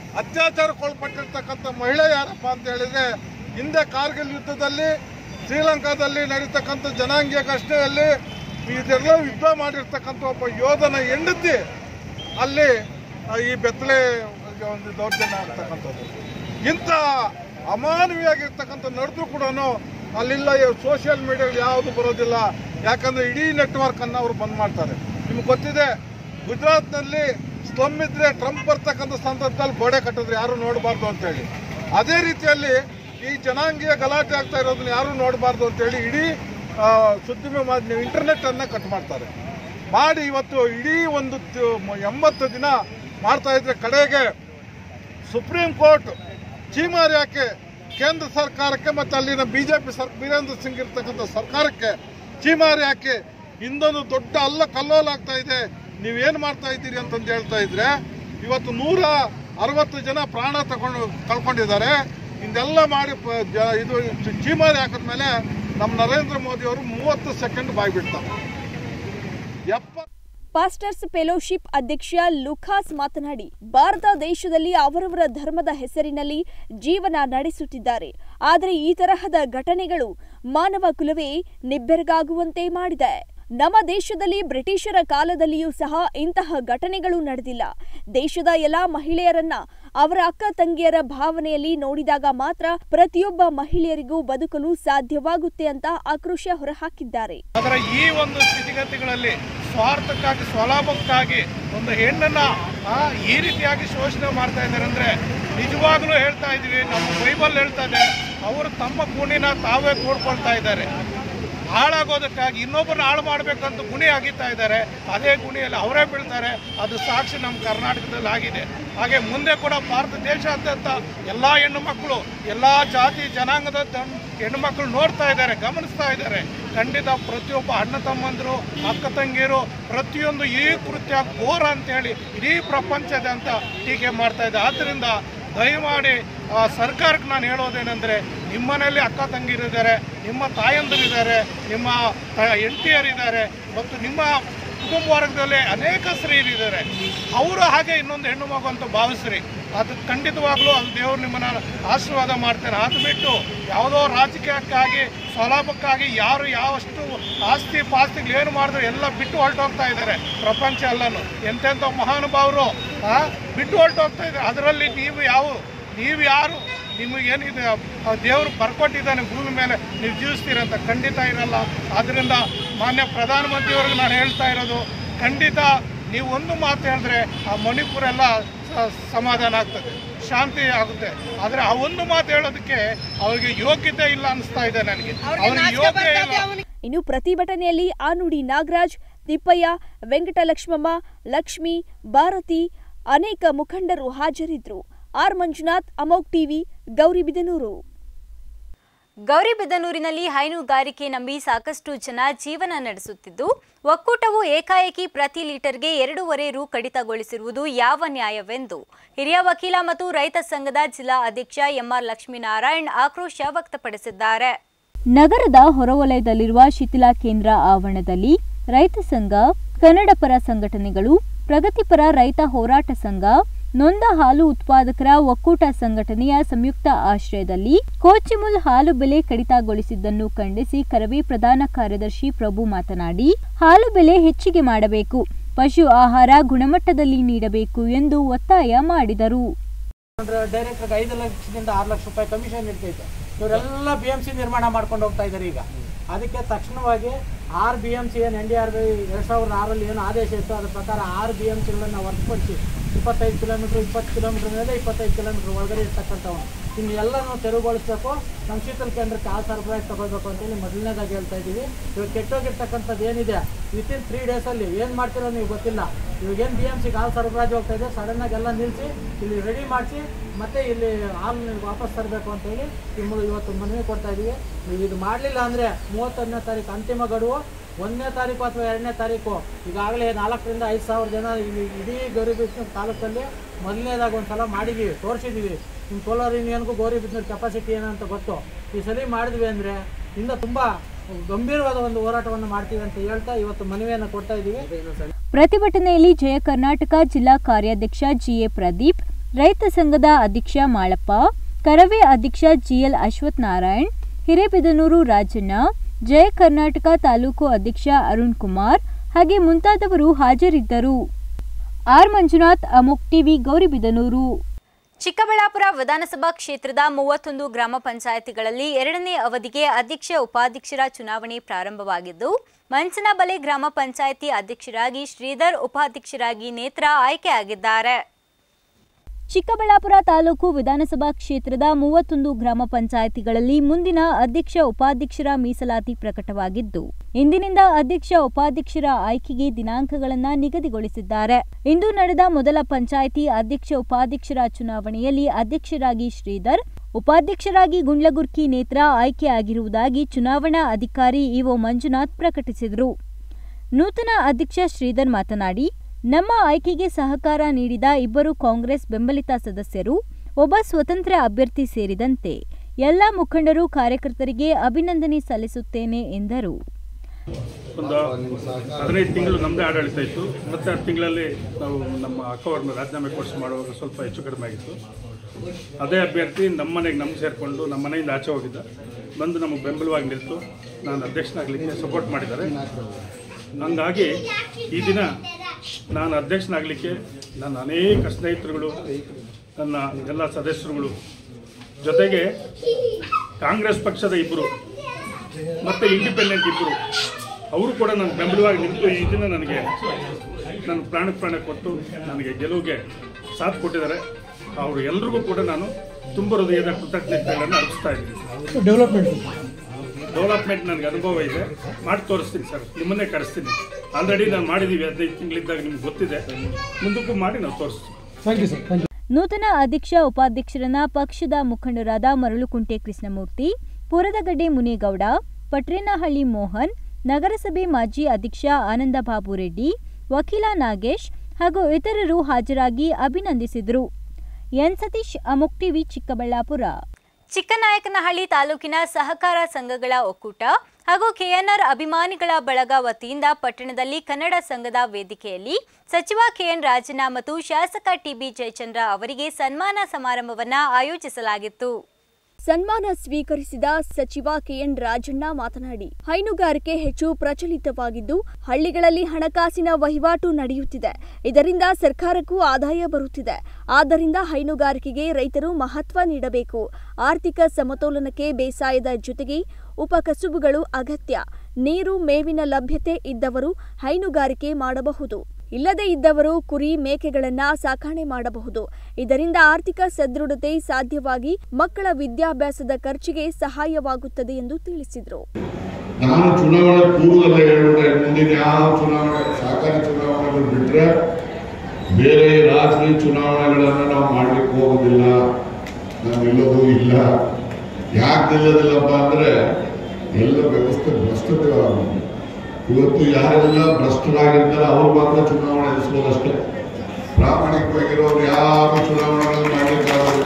Speaker 14: ಅತ್ಯಾಚಾರಕ್ಕೊಳಪಟ್ಟಿರ್ತಕ್ಕಂಥ ಮಹಿಳೆ ಯಾರಪ್ಪ ಅಂತ ಹೇಳಿದ್ರೆ ಹಿಂದೆ ಕಾರ್ಗಿಲ್ ಯುದ್ಧದಲ್ಲಿ ಶ್ರೀಲಂಕಾದಲ್ಲಿ ನಡೀತಕ್ಕಂಥ ಜನಾಂಗೀಯ ಘರ್ಷಣೆಯಲ್ಲಿ ಇದೆಲ್ಲ ಯುದ್ಧ ಮಾಡಿರ್ತಕ್ಕಂಥ ಒಬ್ಬ ಯೋಧನ ಹೆಂಡತಿ ಅಲ್ಲಿ ಆ, ಈ ಬೆತ್ತಲೆ ಒಂದು ದೌರ್ಜನ್ಯ ಆಗ್ತಕ್ಕಂಥದ್ದು ಇಂಥ ಅಮಾನವೀಯಾಗಿರ್ತಕ್ಕಂಥ ನಡೆದ್ರು ಕೂಡ ಅಲ್ಲಿಲ್ಲ ಸೋಷಿಯಲ್ ಮೀಡಿಯಾದಲ್ಲಿ ಯಾವುದು ಬರೋದಿಲ್ಲ ಯಾಕಂದ್ರೆ ಇಡೀ ನೆಟ್ವರ್ಕ್ ಅನ್ನು ಅವರು ಬಂದ್ ಮಾಡ್ತಾರೆ ನಿಮ್ಗೆ ಗೊತ್ತಿದೆ ಗುಜರಾತ್ನಲ್ಲಿ ಸ್ಲಮ್ ಇದ್ರೆ ಟ್ರಂಪ್ ಬರ್ತಕ್ಕಂಥ ಸಂದರ್ಭದಲ್ಲಿ ಗೋಡೆ ಕಟ್ಟಿದ್ರೆ ಯಾರು ನೋಡಬಾರ್ದು ಅಂತೇಳಿ ಅದೇ ರೀತಿಯಲ್ಲಿ ಈ ಜನಾಂಗೀಯ ಗಲಾಟೆ ಆಗ್ತಾ ಇರೋದನ್ನ ಯಾರು ನೋಡಬಾರ್ದು ಅಂತೇಳಿ ಇಡೀ ಆ, ಸುದ್ದಿ ಮಾಧ್ಯಮ ಇಂಟರ್ನೆಟ್ ಅನ್ನ ಕಟ್ ಮಾಡ್ತಾರೆ ಮಾಡಿ ಇವತ್ತು ಇಡೀ ಒಂದು ತ- ಎಂಬತ್ತು ದಿನ ಮಾಡ್ತಾ ಇದ್ರೆ ಕಡೆಗೆ ಸುಪ್ರೀಂ ಕೋರ್ಟ್ ಚೀಮಾರಿ ಹಾಕಿ ಕೇಂದ್ರ ಸರ್ಕಾರಕ್ಕೆ ಮತ್ತು ಅಲ್ಲಿನ ಬಿಜೆಪಿ ಸರ್ ವೀರೇಂದ್ರ ಸಿಂಗ್ ಇರ್ತಕ್ಕಂಥ ಸರ್ಕಾರಕ್ಕೆ ಚೀಮಾರಿ ಹಾಕಿ ಇಂದೊಂದು ದೊಡ್ಡ ಅಲ್ಲ ಕಲ್ಲೋಲ ಆಗ್ತಾ ಇದೆ ನೀವೇನು ಮಾಡ್ತಾ ಇದ್ದೀರಿ ಅಂತಂದು ಹೇಳ್ತಾ ಇದ್ರೆ ಇವತ್ತು ನೂರ ಅರವತ್ತು ಜನ ಪ್ರಾಣ ತಗೊಂಡು ಕಳ್ಕೊಂಡಿದ್ದಾರೆ ಇದೆಲ್ಲ ಮಾಡಿ ಪ- ಜ- ಇದು ಚೀಮಾರಿ ಹಾಕಿದ್ಮೇಲೆ ನಮ್ಮ ನರೇಂದ್ರ ಮೋದಿ ಅವರು ಮೂವತ್ತು ಸೆಕೆಂಡ್ ಬಾಯ್ಬಿಡ್ತಾರೆ ಎಪ್ಪ
Speaker 2: ಪಾಸ್ಟರ್ಸ್ ಫೆಲೋಶಿಪ್ ಅಧ್ಯಕ್ಷ ಲುಕಾಸ್ ಮಾತನಾಡಿ ಭಾರತ ದೇಶದಲ್ಲಿ ಅವರವರ ಧರ್ಮದ ಹೆಸರಿನಲ್ಲಿ ಜೀವನ ನಡೆಸುತ್ತಿದ್ದಾರೆ ಆದರೆ ಈ ತರಹದ ಘಟನೆಗಳು ಮಾನವ ಕುಲವೇ ನಿಬ್ಬೆರಗಾಗುವಂತೆ ಮಾಡಿದೆ ನಮ್ಮ ದೇಶದಲ್ಲಿ ಬ್ರಿಟಿಷರ ಕಾಲದಲ್ಲಿಯೂ ಸಹ ಇಂತಹ ಘಟನೆಗಳು ನಡೆದಿಲ್ಲ ದೇಶದ ಎಲ್ಲಾ ಮಹಿಳೆಯರನ್ನ ಅವರ ಅಕ್ಕ ತಂಗಿಯರ ಭಾವನೆಯಲ್ಲಿ ನೋಡಿದಾಗ ಮಾತ್ರ ಪ್ರತಿಯೊಬ್ಬ ಮಹಿಳೆಯರಿಗೂ ಬದುಕಲು ಸಾಧ್ಯವಾಗುತ್ತೆ ಅಂತ ಆಕ್ರೋಶ ಹೊರಹಾಕಿದ್ದಾರೆ
Speaker 15: ಅದರ ಈ ಒಂದು ಸ್ಥಿತಿಗತಿಗಳಲ್ಲಿ ಸ್ವಾರ್ಥಕ್ಕಾಗಿ ಸ್ವಲಾಭಕ್ಕಾಗಿ ಒಂದು ಹೆಣ್ಣನ್ನ ಆ, ಈ ರೀತಿಯಾಗಿ ಶೋಷಣೆ ಮಾಡ್ತಾ ಇದ್ದಾರೆ ಅಂದ್ರೆ ನಿಜವಾಗ್ಲೂ ಹೇಳ್ತಾ ಇದೀವಿ ನಮ್ಮ ಬೈಬಲ್ ಹೇಳ್ತಾ ಇದೆ ಅವರು ತಮ್ಮ ಗುಣಿನ ತಾವೇ ಕೂಡ್ಕೊಳ್ತಾ ಇದ್ದಾರೆ ಹಾಳಾಗೋದಕ್ಕಾಗಿ ಇನ್ನೊಬ್ಬರನ್ನ ಹಾಳು ಮಾಡಬೇಕಂತ ಗುಣಿ ಆಗಿತ್ತಾ ಇದ್ದಾರೆ ಅದೇ ಗುಣಿಯಲ್ಲಿ ಅವರೇ ಬೀಳ್ತಾರೆ ಅದು ಸಾಕ್ಷಿ ನಮ್ಮ ಕರ್ನಾಟಕದಲ್ಲಿ ಆಗಿದೆ ಹಾಗೆ ಮುಂದೆ ಕೂಡ ಭಾರತ ದೇಶಾದ್ಯಂತ ಎಲ್ಲ ಹೆಣ್ಣು ಮಕ್ಕಳು ಎಲ್ಲ ಜಾತಿ ಜನಾಂಗದ ತನ್- ಹೆಣ್ಣು ಮಕ್ಕಳು ನೋಡ್ತಾ ಇದ್ದಾರೆ ಗಮನಿಸ್ತಾ ಇದ್ದಾರೆ ಖಂಡಿತ ಪ್ರತಿಯೊಬ್ಬ ಅಣ್ಣ ತಮ್ಮಂದಿರು ಅಕ್ಕ ತಂಗಿಯರು ಪ್ರತಿಯೊಂದು ಈ ಕೃತ್ಯ ಘೋರ ಅಂತೇಳಿ ಇಡೀ ಪ್ರಪಂಚದಂತ ಟೀಕೆ ಮಾಡ್ತಾ ಇದೆ ಆದ್ದರಿಂದ ದಯಮಾಡಿ ಆ, ಸರ್ಕಾರಕ್ಕೆ ನಾನು ಹೇಳೋದೇನೆಂದರೆ ನಿಮ್ಮನೇಲಿ ಅಕ್ಕ ತಂಗಿರಿದ್ದಾರೆ ನಿಮ್ಮ ತಾಯಂದಿರಿದ್ದಾರೆ ನಿಮ್ಮ ಹೆಂಡತಿಯರಿದ್ದಾರೆ ಮತ್ತು ನಿಮ್ಮ ಕುಟುಂಬ ವರ್ಗದಲ್ಲಿ ಅನೇಕ ಸ್ತ್ರೀಯರಿದ್ದಾರೆ ಅವರು ಹಾಗೆ ಇನ್ನೊಂದು ಹೆಣ್ಣು ಮಗು ಅಂತ ಭಾವಿಸ್ರಿ ಅದು ಖಂಡಿತವಾಗ್ಲೂ ಅದು ದೇವರು ನಿಮ್ಮನ್ನ ಆಶೀರ್ವಾದ ಮಾಡ್ತಾರೆ ಅದು ಬಿಟ್ಟು ಯಾವುದೋ ರಾಜಕೀಯಕ್ಕಾಗಿ ಸ್ವಲಾಭಕ್ಕಾಗಿ ಯಾರು ಯಾವಷ್ಟು ಆಸ್ತಿ ಪಾಸ್ತಿಗಳು ಏನು ಮಾಡಿದ್ರು ಎಲ್ಲ ಬಿಟ್ಟು ಹೊರಟೋಗ್ತಾ ಇದ್ದಾರೆ ಪ್ರಪಂಚ ಎಲ್ಲನೂ ಎಂತೆಂಥ ಮಹಾನುಭಾವರು ಆ, ಬಿಟ್ಟು ಹೊರಟೋಗ್ತಾ ಇದ್ದಾರೆ ಅದರಲ್ಲಿ ನೀವು ಯಾವ ನೀವು ಯಾರು ನಿಮಗೇನಿದೆ ಆ ದೇವರು ಬರ್ಕೊಟ್ಟಿದ್ದಾನೆ ಭೂಮಿ ಮೇಲೆ ನೀವು ಜೀವಿಸ್ತೀರಂತ ಖಂಡಿತ ಇರಲ್ಲ ಆದ್ದರಿಂದ ಮಾನ್ಯ ಪ್ರಧಾನಮಂತ್ರಿಯವ್ರಿಗೆ ನಾನು ಹೇಳ್ತಾ ಇರೋದು ಖಂಡಿತ ನೀವು ಒಂದು ಮಾತು ಹೇಳಿದ್ರೆ ಆ ಮಣಿಪುರ ಎಲ್ಲ ಸ- ಸಮಾಧಾನ ಆಗ್ತದೆ ಶಾಂತಿ ಆಗುತ್ತೆ ಆದರೆ ಆ ಒಂದು ಮಾತು ಹೇಳೋದಕ್ಕೆ ಅವರಿಗೆ ಯೋಗ್ಯತೆ ಇಲ್ಲ ಅನಿಸ್ತಾ ಇದೆ ನನಗೆ ಅವ್ರಿಗೆ ಯೋಗ್ಯ ಇಲ್ಲ
Speaker 2: ಇನ್ನು ಪ್ರತಿಭಟನೆಯಲ್ಲಿ ಆನುಡಿ ನಾಗರಾಜ್ ತಿಪ್ಪಯ್ಯ ವೆಂಕಟಲಕ್ಷ್ಮಮ್ಮ ಲಕ್ಷ್ಮಿ ಭಾರತಿ ಅನೇಕ ಮುಖಂಡರು ಹಾಜರಿದ್ದರು ಆರ್ ಮಂಜುನಾಥ್ ಅಮೋಕ್ ಟಿವಿ ಗೌರಿಬಿದನೂರು
Speaker 1: ಗೌರಿಬಿದನೂರಿನಲ್ಲಿ ಹೈನುಗಾರಿಕೆ ನಂಬಿ ಸಾಕಷ್ಟು ಜನ ಜೀವನ ನಡೆಸುತ್ತಿದ್ದು ಒಕ್ಕೂಟವು ಏಕಾಏಕಿ ಪ್ರತಿ ಲೀಟರ್ಗೆ ಎರಡೂವರೆ ರು ಕಡಿತಗೊಳಿಸಿರುವುದು ಯಾವ ನ್ಯಾಯವೆಂದು ಹಿರಿಯ ವಕೀಲ ಮತ್ತು ರೈತ ಸಂಘದ ಜಿಲ್ಲಾ ಅಧ್ಯಕ್ಷ ಎಂಆರ್ ಲಕ್ಷ್ಮೀನಾರಾಯಣ್ ಆಕ್ರೋಶ ವ್ಯಕ್ತಪಡಿಸಿದ್ದಾರೆ
Speaker 16: ನಗರದ ಹೊರವಲಯದಲ್ಲಿರುವ ಶಿಥಿಲಾ ಕೇಂದ್ರ ಆವರಣದಲ್ಲಿ ರೈತ ಸಂಘ ಕನ್ನಡ ಪರ ಸಂಘಟನೆಗಳು ಪ್ರಗತಿಪರ ರೈತ ಹೋರಾಟ ಸಂಘ ನೊಂದ ಹಾಲು ಉತ್ಪಾದಕರ ಒಕ್ಕೂಟ ಸಂಘಟನೆಯ ಸಂಯುಕ್ತ ಆಶ್ರಯದಲ್ಲಿ ಕೋಚಿಮುಲ್ ಹಾಲು ಬೆಲೆ ಕಡಿತಗೊಳಿಸಿದ್ದನ್ನು ಖಂಡಿಸಿ ಕರವೇ ಪ್ರಧಾನ ಕಾರ್ಯದರ್ಶಿ ಪ್ರಭು ಮಾತನಾಡಿ ಹಾಲು ಬೆಲೆ ಹೆಚ್ಚಿಗೆ ಮಾಡಬೇಕು ಪಶು ಆಹಾರ ಗುಣಮಟ್ಟದಲ್ಲಿ ನೀಡಬೇಕು ಎಂದು ಒತ್ತಾಯ ಮಾಡಿದರು
Speaker 17: ಡೈರೆಕ್ಟರ್ಗೆ ಐದು ಲಕ್ಷದಿಂದ ಆರು ಲಕ್ಷ ರೂಪಾಯಿ ಕಮಿಷನ್ ಇರ್ತೈತೆ ಇವರೆಲ್ಲ ಬಿ ಎಮ್ ಸಿ ನಿರ್ಮಾಣ ಮಾಡ್ಕೊಂಡು ಹೋಗ್ತಾ ಇದ್ದಾರೆ ಈಗ ಅದಕ್ಕೆ ತಕ್ಷಣವಾಗಿ ಆರು ಬಿ ಎಮ್ ಸಿ ಏನು ಎನ್ ಡಿ ಆರ್ ಬಿ ಎರಡು ಸಾವಿರದ ಆರಲ್ಲಿ ಏನು ಆದೇಶ ಇತ್ತು ಅದ್ರ ಪ್ರಕಾರ ಆರು ಬಿ ಎಮ್ ಸಿಗಳನ್ನು ಹೊರತುಪಡಿಸಿ ಇಪ್ಪತ್ತೈದು ಕಿಲೋಮೀಟ್ರ್ ಇಪ್ಪತ್ತು ಕಿಲೋಮೀಟ್ರ್ ಮೇಲೆ ಇಪ್ಪತ್ತೈದು ಕಿಲೋಮೀಟ್ರ್ ಒಳಗಡೆ ಇರ್ತಕ್ಕಂಥವು ಇನ್ನು ಎಲ್ಲನೂ ತೆರವುಗೊಳಿಸ್ಬೇಕು ನಮ್ಮ ಶೀತಲ ಕೇಂದ್ರಕ್ಕೆ ಆ ಸರಬರಾಜು ತಗೋಬೇಕು ಅಂತೇಳಿ ಮೊದಲನೇದಾಗಿ ಹೇಳ್ತಾ ಇದ್ದೀವಿ ಇವಾಗ ಕೆಟ್ಟೋಗಿರ್ತಕ್ಕಂಥದ್ದು ಏನಿದೆ ವಿತಿನ್ ತ್ರೀ ಡೇಸಲ್ಲಿ ಏನು ಮಾಡ್ತಿರೋ ನೀವು ಗೊತ್ತಿಲ್ಲ ಇವಾಗ ಏನು ಬಿ ಎಮ್ ಸಿಗೆ ಹಾಲು ಸರಬರಾಜು ಹೋಗ್ತಾ ಇದೆ ಸಡನ್ನಾಗಿ ಎಲ್ಲ ನಿಲ್ಲಿಸಿ ಇಲ್ಲಿ ರೆಡಿ ಮಾಡಿಸಿ ಮತ್ತೆ ಇಲ್ಲಿ ಹಾಲು ನೀವು ವಾಪಸ್ ತರಬೇಕು ಅಂತೇಳಿ ನಿಮ್ಮದು ಇವತ್ತು ಮನವಿ ಕೊಡ್ತಾ ಇದ್ದೀವಿ ನೀವು ಇದು ಮಾಡಲಿಲ್ಲ ಅಂದರೆ ಮೂವತ್ತೊಂದನೇ ತಾರೀಕು ಅಂತಿಮ ಗಡುವು ಒಂದನೇ ತಾರೀಕು ಅಥವಾ ಎರಡನೇ ತಾರೀಕು ಈಗಾಗಲೇ ನಾಲ್ಕರಿಂದ ಐದು ಸಾವಿರ ಜನ ಇಲ್ಲಿ ಇಡೀ ಗೌರಿಬಿದ್ನೂರು ತಾಲೂಕಲ್ಲಿ ಮೊದಲನೇದಾಗಿ ಒಂದು ಸಲ ಮಾಡಿದ್ದೀವಿ ತೋರಿಸಿದ್ದೀವಿ ನಿಮ್ಮ ಸೋಲಾರ್ ಯೂನಿಯನ್ಗೂ ಗೌರಿಬಿದ್ನೂರು ಕೆಪಾಸಿಟಿ ಏನಂತ ಗೊತ್ತು ಈ ಸಲ ಮಾಡಿದ್ವಿ ಅಂದರೆ ಇಂದ ತುಂಬ ಗಂಭೀರವಾದ ಒಂದು ಹೋರಾಟವನ್ನು ಮಾಡ್ತೀವಿ ಅಂತ ಹೇಳ್ತಾ ಇವತ್ತು ಮನವಿಯನ್ನು ಕೊಡ್ತಾ ಇದ್ದೀವಿ
Speaker 16: ಪ್ರತಿಭಟನೆಯಲ್ಲಿ ಜಯ ಕರ್ನಾಟಕ ಜಿಲ್ಲಾ ಕಾರ್ಯಾಧ್ಯಕ್ಷ ಜಿಎ ಪ್ರದೀಪ್ ರೈತ ಸಂಘದ ಅಧ್ಯಕ್ಷ ಮಾಳಪ್ಪ ಕರವೇ ಅಧ್ಯಕ್ಷ ಜಿಎಲ್ ಅಶ್ವಥ್ ನಾರಾಯಣ್ ಹಿರೇಬಿದನೂರು ರಾಜಣ್ಣ ಜಯ ಕರ್ನಾಟಕ ತಾಲೂಕು ಅಧ್ಯಕ್ಷ ಅರುಣ್ ಕುಮಾರ್ ಹಾಗೆ ಮುಂತಾದವರು ಹಾಜರಿದ್ದರು ಆರ್ ಮಂಜುನಾಥ್ ಅಮುಕ್ ಟಿವಿ ಗೌರಿಬಿದನೂರು
Speaker 1: ಚಿಕ್ಕಬಳ್ಳಾಪುರ ವಿಧಾನಸಭಾ ಕ್ಷೇತ್ರದ ಮೂವತ್ತೊಂದು ಗ್ರಾಮ ಪಂಚಾಯಿತಿಗಳಲ್ಲಿ ಎರಡನೇ ಅವಧಿಗೆ ಅಧ್ಯಕ್ಷ ಉಪಾಧ್ಯಕ್ಷರ ಚುನಾವಣೆ ಪ್ರಾರಂಭವಾಗಿದ್ದು ಮಂಚನಬಲೆ ಗ್ರಾಮ ಪಂಚಾಯಿತಿ ಅಧ್ಯಕ್ಷರಾಗಿ ಶ್ರೀಧರ್ ಉಪಾಧ್ಯಕ್ಷರಾಗಿ ನೇತ್ರ ಆಯ್ಕೆಯಾಗಿದ್ದಾರೆ
Speaker 16: ಚಿಕ್ಕಬಳ್ಳಾಪುರ ತಾಲೂಕು ವಿಧಾನಸಭಾ ಕ್ಷೇತ್ರದ ಮೂವತ್ತೊಂದು ಗ್ರಾಮ ಪಂಚಾಯಿತಿಗಳಲ್ಲಿ ಮುಂದಿನ ಅಧ್ಯಕ್ಷ ಉಪಾಧ್ಯಕ್ಷರ ಮೀಸಲಾತಿ ಪ್ರಕಟವಾಗಿದ್ದು ಇಂದಿನಿಂದ ಅಧ್ಯಕ್ಷ ಉಪಾಧ್ಯಕ್ಷರ ಆಯ್ಕೆಗೆ ದಿನಾಂಕಗಳನ್ನು ನಿಗದಿಗೊಳಿಸಿದ್ದಾರೆ ಇಂದು ನಡೆದ ಮೊದಲ ಪಂಚಾಯಿತಿ ಅಧ್ಯಕ್ಷ ಉಪಾಧ್ಯಕ್ಷರ ಚುನಾವಣೆಯಲ್ಲಿ ಅಧ್ಯಕ್ಷರಾಗಿ ಶ್ರೀಧರ್ ಉಪಾಧ್ಯಕ್ಷರಾಗಿ ಗುಂಡ್ಲಗುರ್ಕಿ ನೇತ್ರ ಆಯ್ಕೆಯಾಗಿರುವುದಾಗಿ ಚುನಾವಣಾ ಅಧಿಕಾರಿ ಇಒ ಮಂಜುನಾಥ್ ಪ್ರಕಟಿಸಿದರು ನೂತನ ಅಧ್ಯಕ್ಷ ಶ್ರೀಧರ್ ಮಾತನಾಡಿ ನಮ್ಮ ಆಯ್ಕೆಗೆ ಸಹಕಾರ ನೀಡಿದ ಇಬ್ಬರು ಕಾಂಗ್ರೆಸ್ ಬೆಂಬಲಿತ ಸದಸ್ಯರು ಒಬ್ಬ ಸ್ವತಂತ್ರ ಅಭ್ಯರ್ಥಿ ಸೇರಿದಂತೆ ಎಲ್ಲ ಮುಖಂಡರು ಕಾರ್ಯಕರ್ತರಿಗೆ ಅಭಿನಂದನೆ ಸಲ್ಲಿಸುತ್ತೇನೆ ಎಂದರು
Speaker 18: ಒಂದು ಹದಿನೈದು ತಿಂಗಳು ನಮ್ಮದೇ ಆಡಳಿತ ಇತ್ತು ಮತ್ತೆ ಹತ್ತು ತಿಂಗಳಲ್ಲಿ ನಾವು ನಮ್ಮ ಅಕ್ಕವ್ರನ್ನ ರಾಜೀನಾಮೆ ಕೋರ್ಸ್ ಮಾಡುವಾಗ ಸ್ವಲ್ಪ ಹೆಚ್ಚು ಕಡಿಮೆ ಆಗಿತ್ತು ಅದೇ ಅಭ್ಯರ್ಥಿ ನಮ್ಮ ಮನೆಗೆ ನಮ್ಗೆ ಸೇರಿಕೊಂಡು ನಮ್ಮ ಮನೆಯಿಂದ ಆಚೆ ಹೋಗಿದ್ದ ಬಂದು ನಮಗೆ ಬೆಂಬಲವಾಗಿ ನಿಂತು ನಾನು ಅಧ್ಯಕ್ಷನಾಗಲಿಕ್ಕೆ ಸಪೋರ್ಟ್ ಮಾಡಿದ್ದಾರೆ ಹಂಗಾಗಿ ಈ ದಿನ ನಾನು ಅಧ್ಯಕ್ಷನಾಗಲಿಕ್ಕೆ ನನ್ನ ಅನೇಕ ಸ್ನೇಹಿತರುಗಳು ನನ್ನ ಎಲ್ಲ ಸದಸ್ಯರುಗಳು ಜೊತೆಗೆ ಕಾಂಗ್ರೆಸ್ ಪಕ್ಷದ ಇಬ್ಬರು ಮತ್ತು ಇಂಡಿಪೆಂಡೆಂಟ್ ಇಬ್ಬರು ಅವರು ಕೂಡ ನನ್ನ ಬೆಂಬಲವಾಗಿ ನಿಂತು ಈ ದಿನ ನನಗೆ ನನ್ನ ಪ್ರಾಣ ಪ್ರಾಣ ಕೊಟ್ಟು ನನಗೆ ಗೆಲುವಿಗೆ ಸಾಥ್ ಕೊಟ್ಟಿದ್ದಾರೆ ಅವರು ಎಲ್ರಿಗೂ ಕೂಡ ನಾನು ತುಂಬ ಹೃದಯದ ಕೃತಜ್ಞತೆಗಳನ್ನು ಅರ್ಪಿಸ್ತಾ ಇದ್ದೀನಿ
Speaker 17: ಡೆವಲಪ್ಮೆಂಟ್
Speaker 18: ಡೆವಲಪ್ಮೆಂಟ್ ನನಗೆ ಅನುಭವ ಇದೆ ಮಾಡಿ ತೋರಿಸ್ತೀನಿ ಸರ್ ನಿಮ್ಮನ್ನೇ ಕರೆಸ್ತೀನಿ ಆಲ್ರೆಡಿ ನಾನು ಮಾಡಿದ್ದೀವಿ ಹದಿನೈದು ತಿಂಗಳಿದ್ದಾಗ ನಿಮ್ಗೆ ಗೊತ್ತಿದೆ ಮುಂದಕ್ಕೂ ಮಾಡಿ ನಾವು ತೋರಿಸ್ತೀವಿ
Speaker 17: thank you sir thank you
Speaker 16: ನೂತನ ಅಧ್ಯಕ್ಷ ಉಪಾಧ್ಯಕ್ಷರನ್ನ ಪಕ್ಷದ ಮುಖಂಡರಾದ ಮರಳುಕುಂಟೆ ಕೃಷ್ಣಮೂರ್ತಿ ಪುರದಗಡ್ಡೆ ಮುನೇಗೌಡ ಪಟ್ರೇನಹಳ್ಳಿ ಮೋಹನ್ ನಗರಸಭೆ ಮಾಜಿ ಅಧ್ಯಕ್ಷ ಆನಂದ ಬಾಬು ರೆಡ್ಡಿ ವಕೀಲ ನಾಗೇಶ್ ಹಾಗೂ ಇತರರು ಹಾಜರಾಗಿ ಅಭಿನಂದಿಸಿದರು ಎನ್ ಸತೀಶ್ ಅಮುಕ್ ಟಿವಿ ಚಿಕ್ಕಬಳ್ಳಾಪುರ
Speaker 1: ಚಿಕ್ಕನಾಯಕನಹಳ್ಳಿ ತಾಲೂಕಿನ ಸಹಕಾರ ಸಂಘಗಳ ಒಕ್ಕೂಟ ಹಾಗೂ ಕೆಎನ್ಆರ್ ಅಭಿಮಾನಿಗಳ ಬಳಗ ವತಿಯಿಂದ ಪಟ್ಟಣದಲ್ಲಿ ಕನ್ನಡ ಸಂಘದ ವೇದಿಕೆಯಲ್ಲಿ ಸಚಿವ ಕೆಎನ್ ರಾಜಣ್ಣ ಮತ್ತು ಶಾಸಕ ಟಿಬಿ ಜಯಚಂದ್ರ ಅವರಿಗೆ ಸನ್ಮಾನ ಸಮಾರಂಭವನ್ನು ಆಯೋಜಿಸಲಾಗಿತ್ತು
Speaker 2: ಸನ್ಮಾನ ಸ್ವೀಕರಿಸಿದ ಸಚಿವ ಕೆಎನ್ ರಾಜಣ್ಣ ಮಾತನಾಡಿ ಹೈನುಗಾರಿಕೆ ಹೆಚ್ಚು ಪ್ರಚಲಿತವಾಗಿದ್ದು ಹಳ್ಳಿಗಳಲ್ಲಿ ಹಣಕಾಸಿನ ವಹಿವಾಟು ನಡೆಯುತ್ತಿದೆ ಇದರಿಂದ ಸರ್ಕಾರಕ್ಕೂ ಆದಾಯ ಬರುತ್ತಿದೆ ಆದ್ದರಿಂದ ಹೈನುಗಾರಿಕೆಗೆ ರೈತರು ಮಹತ್ವ ನೀಡಬೇಕು ಆರ್ಥಿಕ ಸಮತೋಲನಕ್ಕೆ ಬೇಸಾಯದ ಜೊತೆಗೆ ಉಪಕಸುಬುಗಳು ಅಗತ್ಯ ನೀರು ಮೇವಿನ ಲಭ್ಯತೆ ಇದ್ದವರು ಹೈನುಗಾರಿಕೆ ಮಾಡಬಹುದು ಇಲ್ಲದೇ ಇದ್ದವರು ಕುರಿ ಮೇಕೆಗಳನ್ನ ಸಾಕಣೆ ಮಾಡಬಹುದು ಇದರಿಂದ ಆರ್ಥಿಕ ಸದೃಢತೆ ಸಾಧ್ಯವಾಗಿ ಮಕ್ಕಳ ವಿದ್ಯಾಭ್ಯಾಸದ ಖರ್ಚಿಗೆ ಸಹಾಯವಾಗುತ್ತದೆ ಎಂದು ತಿಳಿಸಿದರು
Speaker 19: ನಾನು ಚುನಾವಣೆ ಪೂರ್ವದಲ್ಲೇ ಹೇಳ್ಬಿಟ್ಟೆ ಮುಂದಿನ ಯಾವ ಚುನಾವಣೆ ಸಹಕಾರಿ ಚುನಾವಣೆಗಳು ಬಿಟ್ಟರೆ ಬೇರೆ ರಾಜಕೀಯ ಚುನಾವಣೆಗಳನ್ನು ನಾವು ಮಾಡ್ಲಿಕ್ಕೆ ಹೋಗೋದಿಲ್ಲ ನಾವು ನಿಲ್ಲೋದು ಇಲ್ಲ ಯಾಕೆ ನಿಲ್ಲೋದಿಲ್ಲಪ್ಪ ಅಂದರೆ ಎಲ್ಲ ವ್ಯವಸ್ಥೆ ಭ್ರಷ್ಟತೆ ಆಗುತ್ತೆ ಇವತ್ತು ಯಾರೆಲ್ಲ ಭ್ರಷ್ಟರಾಗಿರ್ತಾರೆ ಅವ್ರು ಮಾತ್ರ ಚುನಾವಣೆ ಎದುರಿಸ್ಬೋದಷ್ಟೇ ಪ್ರಾಮಾಣಿಕವಾಗಿರೋರು ಯಾರು ಚುನಾವಣೆಗಳನ್ನು ಮಾಡಲಿಕ್ಕಾಗೋದು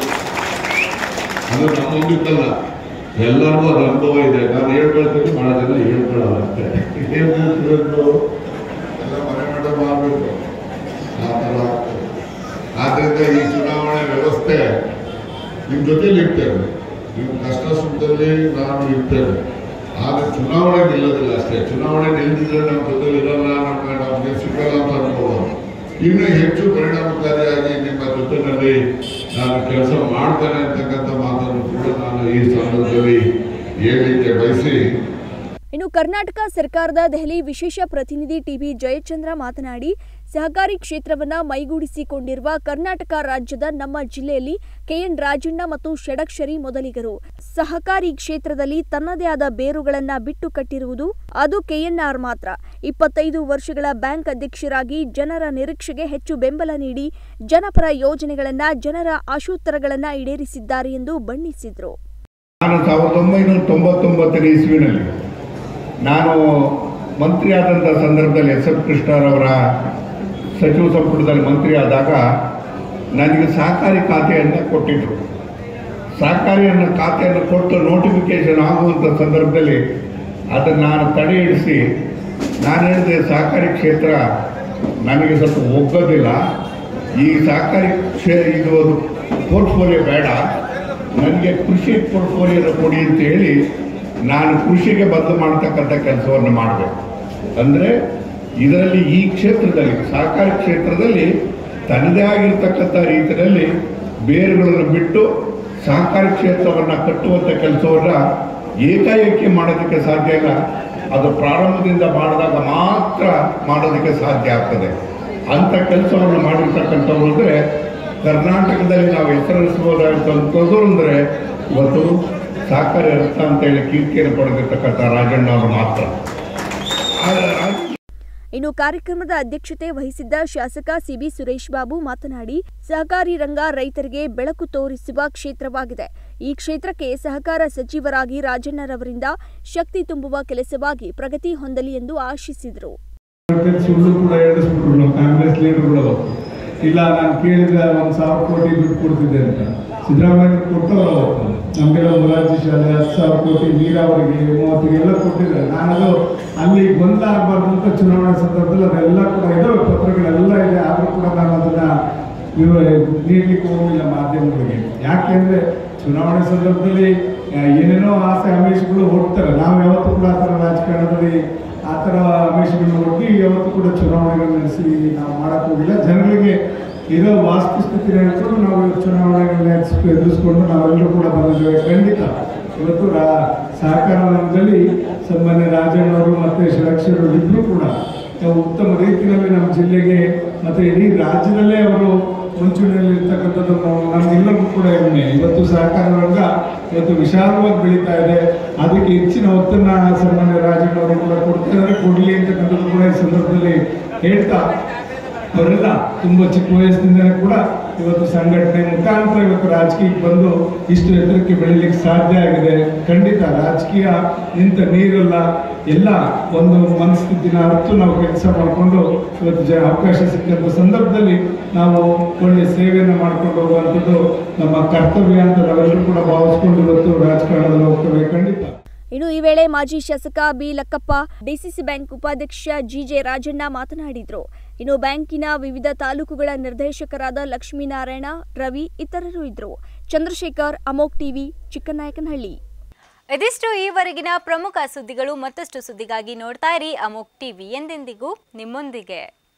Speaker 19: ಅದು ನಮ್ಮೊಂದಿದ್ದಲ್ಲ ಎಲ್ಲರಿಗೂ ಅದು ಅನುಭವ ಇದೆ ನಾನು ಹೇಳ್ಕೊಳ್ತೀನಿ ಭಾಳ ಜನ ಹೇಳ್ಕೊಳ್ಳಲ್ಲ ಅಷ್ಟೇ ಏನು ಹೇಳ್ತಿರೋದು ಎಲ್ಲ ಮನೆ ಮಠ ಮಾಡಬೇಕು ಆ ಥರ ಆಗ್ತದೆ ಆದ್ದರಿಂದ ಈ ಚುನಾವಣೆ ವ್ಯವಸ್ಥೆ ನಿಮ್ಮ ಜೊತೆಲಿ ಇರ್ತೇವೆ ನಿಮ್ಮ ಕಷ್ಟ ಸುಖದಲ್ಲಿ ನಾನು ಇರ್ತೇವೆ ಆದರೆ ಚುನಾವಣೆ ನಿಲ್ಲೋದಿಲ್ಲ ಅಷ್ಟೇ ಚುನಾವಣೆ ನಿಲ್ಲದಿದ್ರೆ ನಮ್ಮ ಜೊತೆಲಿ ಇರಲ್ಲ ನಮ್ಗೆ ನಮಗೆ ಸಿಗಲ್ಲ ಅಂತ ಅನ್ಕೋಬೋದು ಇನ್ನೂ ಹೆಚ್ಚು ಪರಿಣಾಮಕಾರಿಯಾಗಿ ನಿಮ್ಮ ಜೊತೆನಲ್ಲಿ ನಾನು ಕೆಲಸ ಮಾಡ್ತೇನೆ ಅಂತಕ್ಕಂಥ ಮಾತನ್ನು ಕೂಡ ನಾನು ಈ ಸಂದರ್ಭದಲ್ಲಿ ಹೇಳಲಿಕ್ಕೆ ಬಯಸಿ
Speaker 2: ಇನ್ನು ಕರ್ನಾಟಕ ಸರ್ಕಾರದ ದೆಹಲಿ ವಿಶೇಷ ಪ್ರತಿನಿಧಿ ಟಿಬಿ ಜಯಚಂದ್ರ ಮಾತನಾಡಿ ಸಹಕಾರಿ ಕ್ಷೇತ್ರವನ್ನ ಮೈಗೂಡಿಸಿಕೊಂಡಿರುವ ಕರ್ನಾಟಕ ರಾಜ್ಯದ ನಮ್ಮ ಜಿಲ್ಲೆಯಲ್ಲಿ ಕೆಎನ್ ರಾಜಣ್ಣ ಮತ್ತು ಷಡಕ್ಷರಿ ಮೊದಲಿಗರು ಸಹಕಾರಿ ಕ್ಷೇತ್ರದಲ್ಲಿ ತನ್ನದೇ ಆದ ಬೇರುಗಳನ್ನ ಬಿಟ್ಟು ಕಟ್ಟಿರುವುದು ಅದು ಕೆಎನ್ಆರ್ ಮಾತ್ರ ಇಪ್ಪತ್ತೈದು ವರ್ಷಗಳ ಬ್ಯಾಂಕ್ ಅಧ್ಯಕ್ಷರಾಗಿ ಜನರ ನಿರೀಕ್ಷೆಗೆ ಹೆಚ್ಚು ಬೆಂಬಲ ನೀಡಿ ಜನಪರ ಯೋಜನೆಗಳನ್ನ ಜನರ ಆಶೋತ್ತರಗಳನ್ನ ಈಡೇರಿಸಿದ್ದಾರೆ ಎಂದು ಬಣ್ಣಿಸಿದರು
Speaker 19: ನಾನು ಸಾವಿರದ ಒಂಬೈನೂರ ತೊಂಬತ್ತೊಂಬತ್ತನೇ ಇಸ್ವಿನಲ್ಲಿ ನಾನು ಮಂತ್ರಿ ಆದಂಥ ಸಂದರ್ಭದಲ್ಲಿ ಎಸ್ ಎಫ್ ಕೃಷ್ಣರವರ ಸಚಿವ ಸಂಪುಟದಲ್ಲಿ ಮಂತ್ರಿ ಆದಾಗ ನನಗೆ ಸಹಕಾರಿ ಖಾತೆಯನ್ನು ಕೊಟ್ಟಿದ್ದರು ಸಹಕಾರಿಯನ್ನು ಖಾತೆಯನ್ನು ಕೊಟ್ಟು ನೋಟಿಫಿಕೇಶನ್ ಆಗುವಂಥ ಸಂದರ್ಭದಲ್ಲಿ ಅದನ್ನು ನಾನು ತಡೆ ಹಿಡಿಸಿ ನಾನು ಹೇಳಿದೆ ಸಹಕಾರಿ ಕ್ಷೇತ್ರ ನನಗೆ ಸ್ವಲ್ಪ ಒಗ್ಗೋದಿಲ್ಲ ಈ ಸಹಕಾರಿ ಕ್ಷೇ ಇದು ಒಂದು ಪೋರ್ಟ್ಫೋಲಿಯೋ ಬೇಡ ನನಗೆ ಕೃಷಿ ಪೋರ್ಟ್ಫೋಲಿಯೋನ ಕೊಡಿ ಅಂತ ಹೇಳಿ ನಾನು ಕೃಷಿಗೆ ಬದಲು ಮಾಡ್ತಕ್ಕಂಥ ಕೆಲಸವನ್ನು ಮಾಡಬೇಕು ಅಂದರೆ ಇದರಲ್ಲಿ ಈ ಕ್ಷೇತ್ರದಲ್ಲಿ ಸಹಕಾರಿ ಕ್ಷೇತ್ರದಲ್ಲಿ ತನ್ನದೇ ಆಗಿರ್ತಕ್ಕಂಥ ರೀತಿಯಲ್ಲಿ ಬೇರುಗಳನ್ನು ಬಿಟ್ಟು ಸಹಕಾರಿ ಕ್ಷೇತ್ರವನ್ನು ಕಟ್ಟುವಂಥ ಕೆಲಸವನ್ನು ಏಕಾಏಕಿ ಮಾಡೋದಕ್ಕೆ ಸಾಧ್ಯ ಇಲ್ಲ ಅದು ಪ್ರಾರಂಭದಿಂದ ಮಾಡಿದಾಗ ಮಾತ್ರ ಮಾಡೋದಕ್ಕೆ ಸಾಧ್ಯ ಆಗ್ತದೆ ಅಂಥ ಕೆಲಸವನ್ನು ಮಾಡಿರ್ತಕ್ಕಂಥವ್ರು ಅಂದರೆ ಕರ್ನಾಟಕದಲ್ಲಿ ನಾವು ಹೆಸರಿಸಬಹುದಾದಂಥದ್ದು ಅಂದರೆ ಇವತ್ತು ಸಹಕಾರಿ ರತ್ನ ಅಂತೇಳಿ ಕೀರ್ತಿಯನ್ನು ಪಡೆದಿರ್ತಕ್ಕಂಥ ರಾಜಣ್ಣ ಅವರು ಮಾತ್ರ ಆ ರಾಜ
Speaker 2: ಇನ್ನು ಕಾರ್ಯಕ್ರಮದ ಅಧ್ಯಕ್ಷತೆ ವಹಿಸಿದ್ದ ಶಾಸಕ ಸಿಬಿ ಸುರೇಶ್ ಬಾಬು ಮಾತನಾಡಿ ಸಹಕಾರಿ ರಂಗ ರೈತರಿಗೆ ಬೆಳಕು ತೋರಿಸುವ ಕ್ಷೇತ್ರವಾಗಿದೆ ಈ ಕ್ಷೇತ್ರಕ್ಕೆ ಸಹಕಾರ ಸಚಿವರಾಗಿ ರಾಜಣ್ಣರವರಿಂದ ಶಕ್ತಿ ತುಂಬುವ ಕೆಲಸವಾಗಿ ಪ್ರಗತಿ ಹೊಂದಲಿ ಎಂದು ಆಶಿಸಿದರು
Speaker 20: ಸುಳ್ಳು ಕೂಡ ಹೇಳಿಸ್ಬಿಟ್ರು ನಮ್ಮ ಕಾಂಗ್ರೆಸ್ ಲೀಡರ್ಗಳು ಇಲ್ಲ ನಾನು ಕೇಳಿದ್ರೆ ಒಂದು ಸಾವಿರ ಕೋಟಿ ದುಡ್ಡು ಕೊಡ್ತಿದ್ದೆ ಅಂತ ಸಿದ್ದರಾಮಯ್ಯ ಕೊಟ್ಟರು ಅವತ್ತು ನಮಗೆಲ್ಲ ಮೊರಾರ್ಜಿ ಶಾಲೆ ಹತ್ತು ಸಾವಿರ ಕೋಟಿ ನೀರಾವರಿಗೆ ಮೂವತ್ತಿಗೆ ಎಲ್ಲ ಕೊಟ್ಟಿದ್ದಾರೆ ನಾನದು ಅಲ್ಲಿ ಗೊಂದಲ ಆಗಬಾರ್ದು ಅಂತ ಚುನಾವಣೆ ಸಂದರ್ಭದಲ್ಲಿ ಅದೆಲ್ಲ ಕೂಡ ಇದಾವೆ ಪತ್ರಗಳೆಲ್ಲ ಇದೆ ಆದರೂ ಕೂಡ ನಾನು ಅದನ್ನ ಇವ ನೀಡಲಿಕ್ಕೆ ಹೋಗಿಲ್ಲ ಮಾಧ್ಯಮಗಳಿಗೆ ಯಾಕೆಂದ್ರೆ ಚುನಾವಣೆ ಸಂದರ್ಭದಲ್ಲಿ ಆ, ಏನೇನೋ ಆಸೆ ಆಮಿಷಗಳು ಹೋಗ್ತಾರೆ ನಾವು ಯಾವತ್ತೂ ಕೂಡ ಆ ಥರ ರಾಜಕಾರಣದಲ್ಲಿ ಆ ಥರ ಆಮಿಷಗಳನ್ನ ಒಡ್ಡಿ ಯಾವತ್ತೂ ಕೂಡ ಚುನಾವಣೆಗಳು ನಡೆಸಿ ನಾವು ಮಾಡಕ್ ಹೋಗಿಲ್ಲ ಜನಗಳಿಗೆ ಇರೋ ವಾಸ್ತುಸ್ಥಿತಿ ಹೇಳ್ಕೊಂಡು ನಾವು ಇವತ್ತು ಚುನಾವಣೆಗಳನ್ನ ಎದುರಿಸ್- ಎದುರಿಸ್ಕೊಂಡು ನಾವೆಲ್ಲರೂ ಕೂಡ ಬಂದಿದ್ದೇವೆ ಖಂಡಿತ ಇವತ್ತು ರಾ ಸಹಕಾರ ರಂಗದಲ್ಲಿ ಸನ್ಮಾನ್ಯ ರಾಜಣ್ಣವರು ಮತ್ತು ಷಡಕ್ಷರರು ಇಬ್ಬರು ಕೂಡ ನಾವು ಉತ್ತಮ ರೀತಿಯಲ್ಲಿ ನಮ್ಮ ಜಿಲ್ಲೆಗೆ ಮತ್ತು ಇಡೀ ರಾಜ್ಯದಲ್ಲೇ ಅವರು ಮುಂಚೂಣಿಯಲ್ಲಿ ಇರ್ತಕ್ಕಂಥದ್ದು ನಾವು ನಮ್ಗೆಲ್ಲರಿಗೂ ಕೂಡ ಹೆಮ್ಮೆ ಇವತ್ತು ಸಹಕಾರ ರಂಗ ಇವತ್ತು ವಿಶಾಲವಾಗಿ ಬೆಳೀತಾ ಇದೆ ಅದಕ್ಕೆ ಹೆಚ್ಚಿನ ಒತ್ತನ್ನ ಸನ್ಮಾನ್ಯ ರಾಜಣ್ಣವರು ಕೂಡ ಕೊಡ್ತಾ ಇದ್ದಾರೆ ಕೊಡಲಿ ಅಂತಕ್ಕಂಥದ್ದು ಕೂಡ ಈ ಸಂದರ್ಭದಲ್ಲಿ ಹೇಳ್ತಾ ಅವರೆಲ್ಲ ತುಂಬ ಚಿಕ್ಕ ವಯಸ್ಸಿನಿಂದಲೇ ಕೂಡ ಇವತ್ತು ಸಂಘಟನೆ ಮುಖಾಂತರ ಇವತ್ತು ರಾಜಕೀಯಕ್ಕೆ ಬಂದು ಇಷ್ಟು ಎತ್ತರಕ್ಕೆ ಬೆಳೀಲಿಕ್ಕೆ ಸಾಧ್ಯ ಆಗಿದೆ ಖಂಡಿತ ರಾಜಕೀಯ ನಿಂತ ನೀರಲ್ಲ ಎಲ್ಲ ಒಂದು ಮನಸ್ಥಿತಿನ ಅರ್ಥ ನಾವು ಕೆಲಸ ಮಾಡಿಕೊಂಡು ಇವತ್ತು ಜ ಅವಕಾಶ ಸಿಕ್ಕಂಥ ಸಂದರ್ಭದಲ್ಲಿ ನಾವು ಒಳ್ಳೆ ಸೇವೆಯನ್ನು ಮಾಡ್ಕೊಂಡು ಹೋಗುವಂಥದ್ದು ನಮ್ಮ ಕರ್ತವ್ಯ ಅಂತ ನಾವೆಲ್ಲರೂ ಕೂಡ ಭಾವಿಸ್ಕೊಂಡು ಇವತ್ತು ರಾಜಕಾರಣದಲ್ಲಿ ಹೋಗ್ತೇವೆ ಖಂಡಿತ
Speaker 2: ಇನ್ನು ಈ ವೇಳೆ ಮಾಜಿ ಶಾಸಕ ಬಿ ಲಕ್ಕಪ್ಪ ಡಿಸಿಸಿ ಬ್ಯಾಂಕ್ ಉಪಾಧ್ಯಕ್ಷ ಜಿಜೆ ರಾಜಣ್ಣ ಮಾತನಾಡಿದರು ಇನ್ನು ಬ್ಯಾಂಕಿನ ವಿವಿಧ ತಾಲೂಕುಗಳ ನಿರ್ದೇಶಕರಾದ ಲಕ್ಷ್ಮೀನಾರಾಯಣ ರವಿ ಇತರರು ಇದ್ದರು ಚಂದ್ರಶೇಖರ್ ಅಮೋಕ್ ಟಿವಿ ಚಿಕ್ಕನಾಯಕನಹಳ್ಳಿ
Speaker 1: ಇದಿಷ್ಟು ಈವರೆಗಿನ ಪ್ರಮುಖ ಸುದ್ದಿಗಳು ಮತ್ತಷ್ಟು ಸುದ್ದಿಗಾಗಿ ನೋಡ್ತಾ ಇರಿ ಅಮೋಕ್ ಟಿವಿ ಎಂದೆಂದಿಗೂ ನಿಮ್ಮೊಂದಿಗೆ